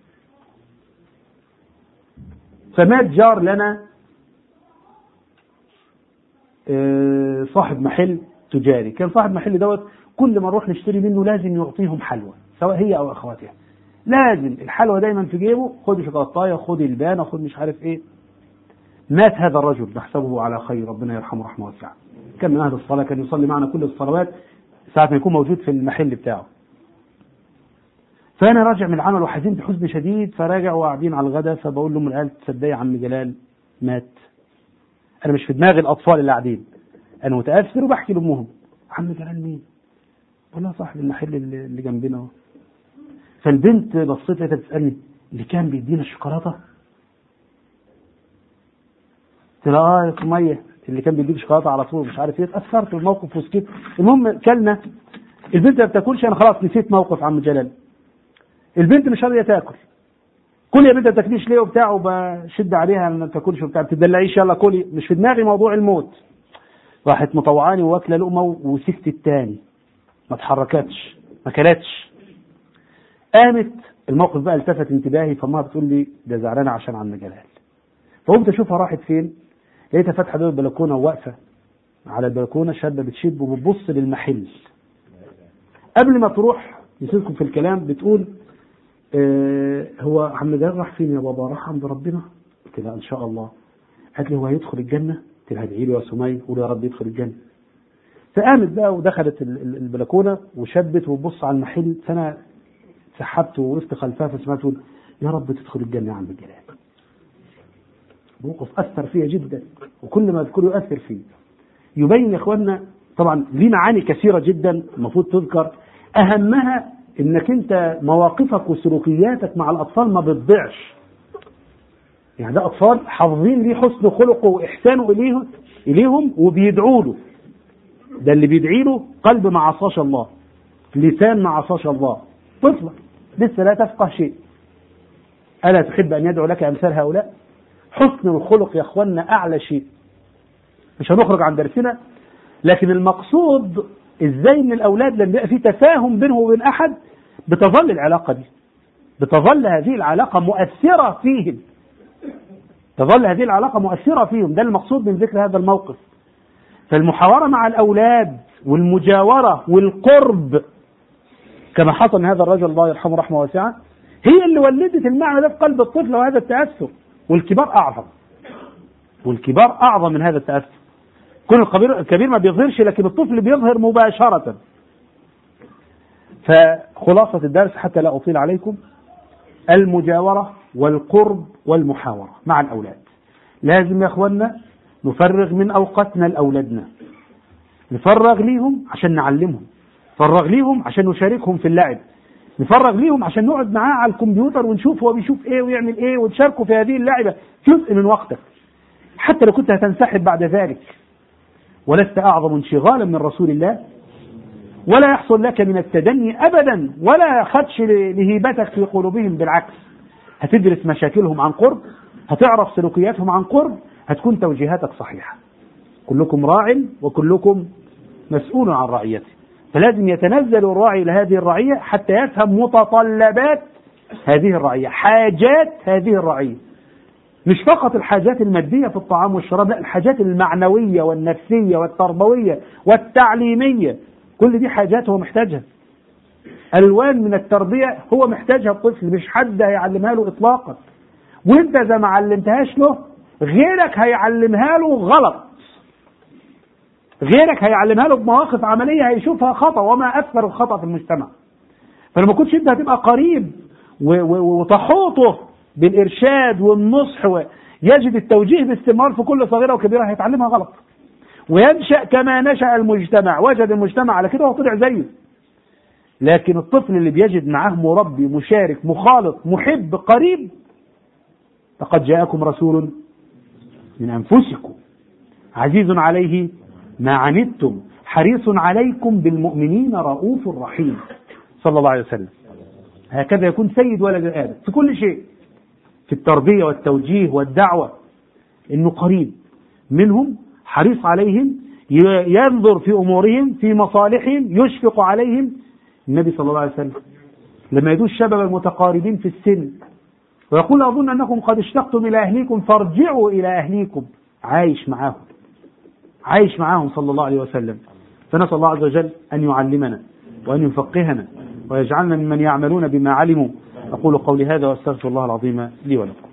فمات جار لنا آه صاحب محل تجاري كان صاحب محل دوت كل ما نروح نشتري منه لازم يعطيهم حلوى سواء هي او اخواتها لازم الحلوى دايما في جيبه خد شوكولاتايه خد البانه خد مش عارف ايه مات هذا الرجل نحسبه على خير ربنا يرحمه رحمه واسعه كان من اهل الصلاه كان يصلي معنا كل الصلوات ساعه ما يكون موجود في المحل بتاعه فانا راجع من العمل وحزين بحزن شديد فراجع وقاعدين على الغداء فبقول لهم الان تصدقي يا عم جلال مات انا مش في دماغي الاطفال اللي قاعدين انا متاثر وبحكي لامهم عم جلال مين؟ والله صاحب المحل اللي اللي جنبنا اهو فالبنت بصيت لقيتها بتسالني اللي كان بيدينا الشوكولاته قلت لها اه يا سميه اللي كان بيديك شوكولاته على طول مش عارف ايه اتاثرت بالموقف وسكت المهم كلنا البنت ما بتاكلش انا خلاص نسيت موقف عم جلال البنت مش راضيه تاكل كل يا بنت ما تاكليش ليه وبتاع وبشد عليها ما تاكلش وبتاع ما تدلعيش يلا كلي مش في دماغي موضوع الموت راحت مطوعاني واكله لقمه وسكت التاني ما اتحركتش ما كلتش قامت الموقف بقى التفت انتباهي فما بتقول لي ده زعلانه عشان عم جلال فقمت اشوفها راحت فين لقيتها فاتحه باب البلكونه وواقفه على البلكونه شابه بتشب وبتبص للمحل قبل ما تروح نسيتكم في الكلام بتقول آه هو عم جلال راح فين يا بابا راح عند ربنا قلت لها ان شاء الله قالت لي هو هيدخل الجنه قلت لها ادعي له يا سميه قول يا رب يدخل الجنه فقامت بقى ودخلت البلكونه وشبت وبص على المحل فانا سحبت ووقفت خلفها فسمعت تقول يا رب تدخل الجنه يا عم جلال موقف اثر فيها جدا وكل ما اذكره يؤثر فيه يبين يا اخواننا طبعا ليه معاني كثيره جدا المفروض تذكر اهمها انك انت مواقفك وسلوكياتك مع الاطفال ما بتضيعش يعني ده اطفال حافظين ليه حسن خلقه واحسانه اليهم اليهم وبيدعوا له ده اللي بيدعي له قلب ما عصاش الله لسان ما عصاش الله طفلة لسه لا تفقه شيء ألا تحب أن يدعو لك أمثال هؤلاء حسن الخلق يا أخوانا أعلى شيء مش هنخرج عن درسنا لكن المقصود ازاي ان الاولاد لما يبقى في تفاهم بينه وبين احد بتظل العلاقه دي بتظل هذه العلاقه مؤثره فيهم تظل هذه العلاقه مؤثره فيهم ده المقصود من ذكر هذا الموقف فالمحاورة مع الأولاد والمجاورة والقرب كما حصل من هذا الرجل الله يرحمه رحمة واسعة هي اللي ولدت المعنى ده في قلب الطفل وهذا التأثر والكبار أعظم والكبار أعظم من هذا التأثر كل الكبير الكبير ما بيظهرش لكن الطفل بيظهر مباشرة فخلاصة الدرس حتى لا أطيل عليكم المجاورة والقرب والمحاورة مع الأولاد لازم يا أخوانا نفرغ من أوقاتنا لأولادنا نفرغ ليهم عشان نعلمهم نفرغ ليهم عشان نشاركهم في اللعب نفرغ ليهم عشان نقعد معاه على الكمبيوتر ونشوف هو بيشوف ايه ويعمل ايه وتشاركوا في هذه اللعبة جزء من وقتك حتى لو كنت هتنسحب بعد ذلك ولست أعظم انشغالا من رسول الله ولا يحصل لك من التدني أبدا ولا خدش لهيبتك في قلوبهم بالعكس هتدرس مشاكلهم عن قرب هتعرف سلوكياتهم عن قرب هتكون توجيهاتك صحيحة كلكم راع وكلكم مسؤول عن رعيته فلازم يتنزل الراعي إلى هذه الرعية حتى يفهم متطلبات هذه الرعية حاجات هذه الرعية مش فقط الحاجات المادية في الطعام والشراب لا الحاجات المعنوية والنفسية والتربوية والتعليمية كل دي حاجات هو محتاجها ألوان من التربية هو محتاجها الطفل مش حد هيعلمها له إطلاقا وانت إذا ما علمتهاش له غيرك هيعلمها له غلط غيرك هيعلمها له بمواقف عملية هيشوفها خطأ وما أكثر الخطأ في المجتمع فلما كنتش انت هتبقى قريب وتحوطه بالإرشاد والنصح يجد التوجيه باستمرار في كل صغيرة وكبيرة هيتعلمها غلط وينشأ كما نشأ المجتمع وجد المجتمع على كده وطلع زيه لكن الطفل اللي بيجد معاه مربي مشارك مخالط محب قريب لقد جاءكم رسول من أنفسكم عزيز عليه ما عنتم حريص عليكم بالمؤمنين رؤوف رحيم صلى الله عليه وسلم هكذا يكون سيد ولد آدم في كل شيء في التربية والتوجيه والدعوة إنه قريب منهم حريص عليهم ينظر في أمورهم في مصالحهم يشفق عليهم النبي صلى الله عليه وسلم لما يدوش الشباب المتقاربين في السن ويقول أظن أنكم قد اشتقتم إلى أهليكم فارجعوا إلى أهليكم عايش معاهم عايش معاهم صلى الله عليه وسلم فنسأل الله عز وجل أن يعلمنا وأن يفقهنا ويجعلنا ممن يعملون بما علموا أقول قولي هذا وأستغفر الله العظيم لي ولكم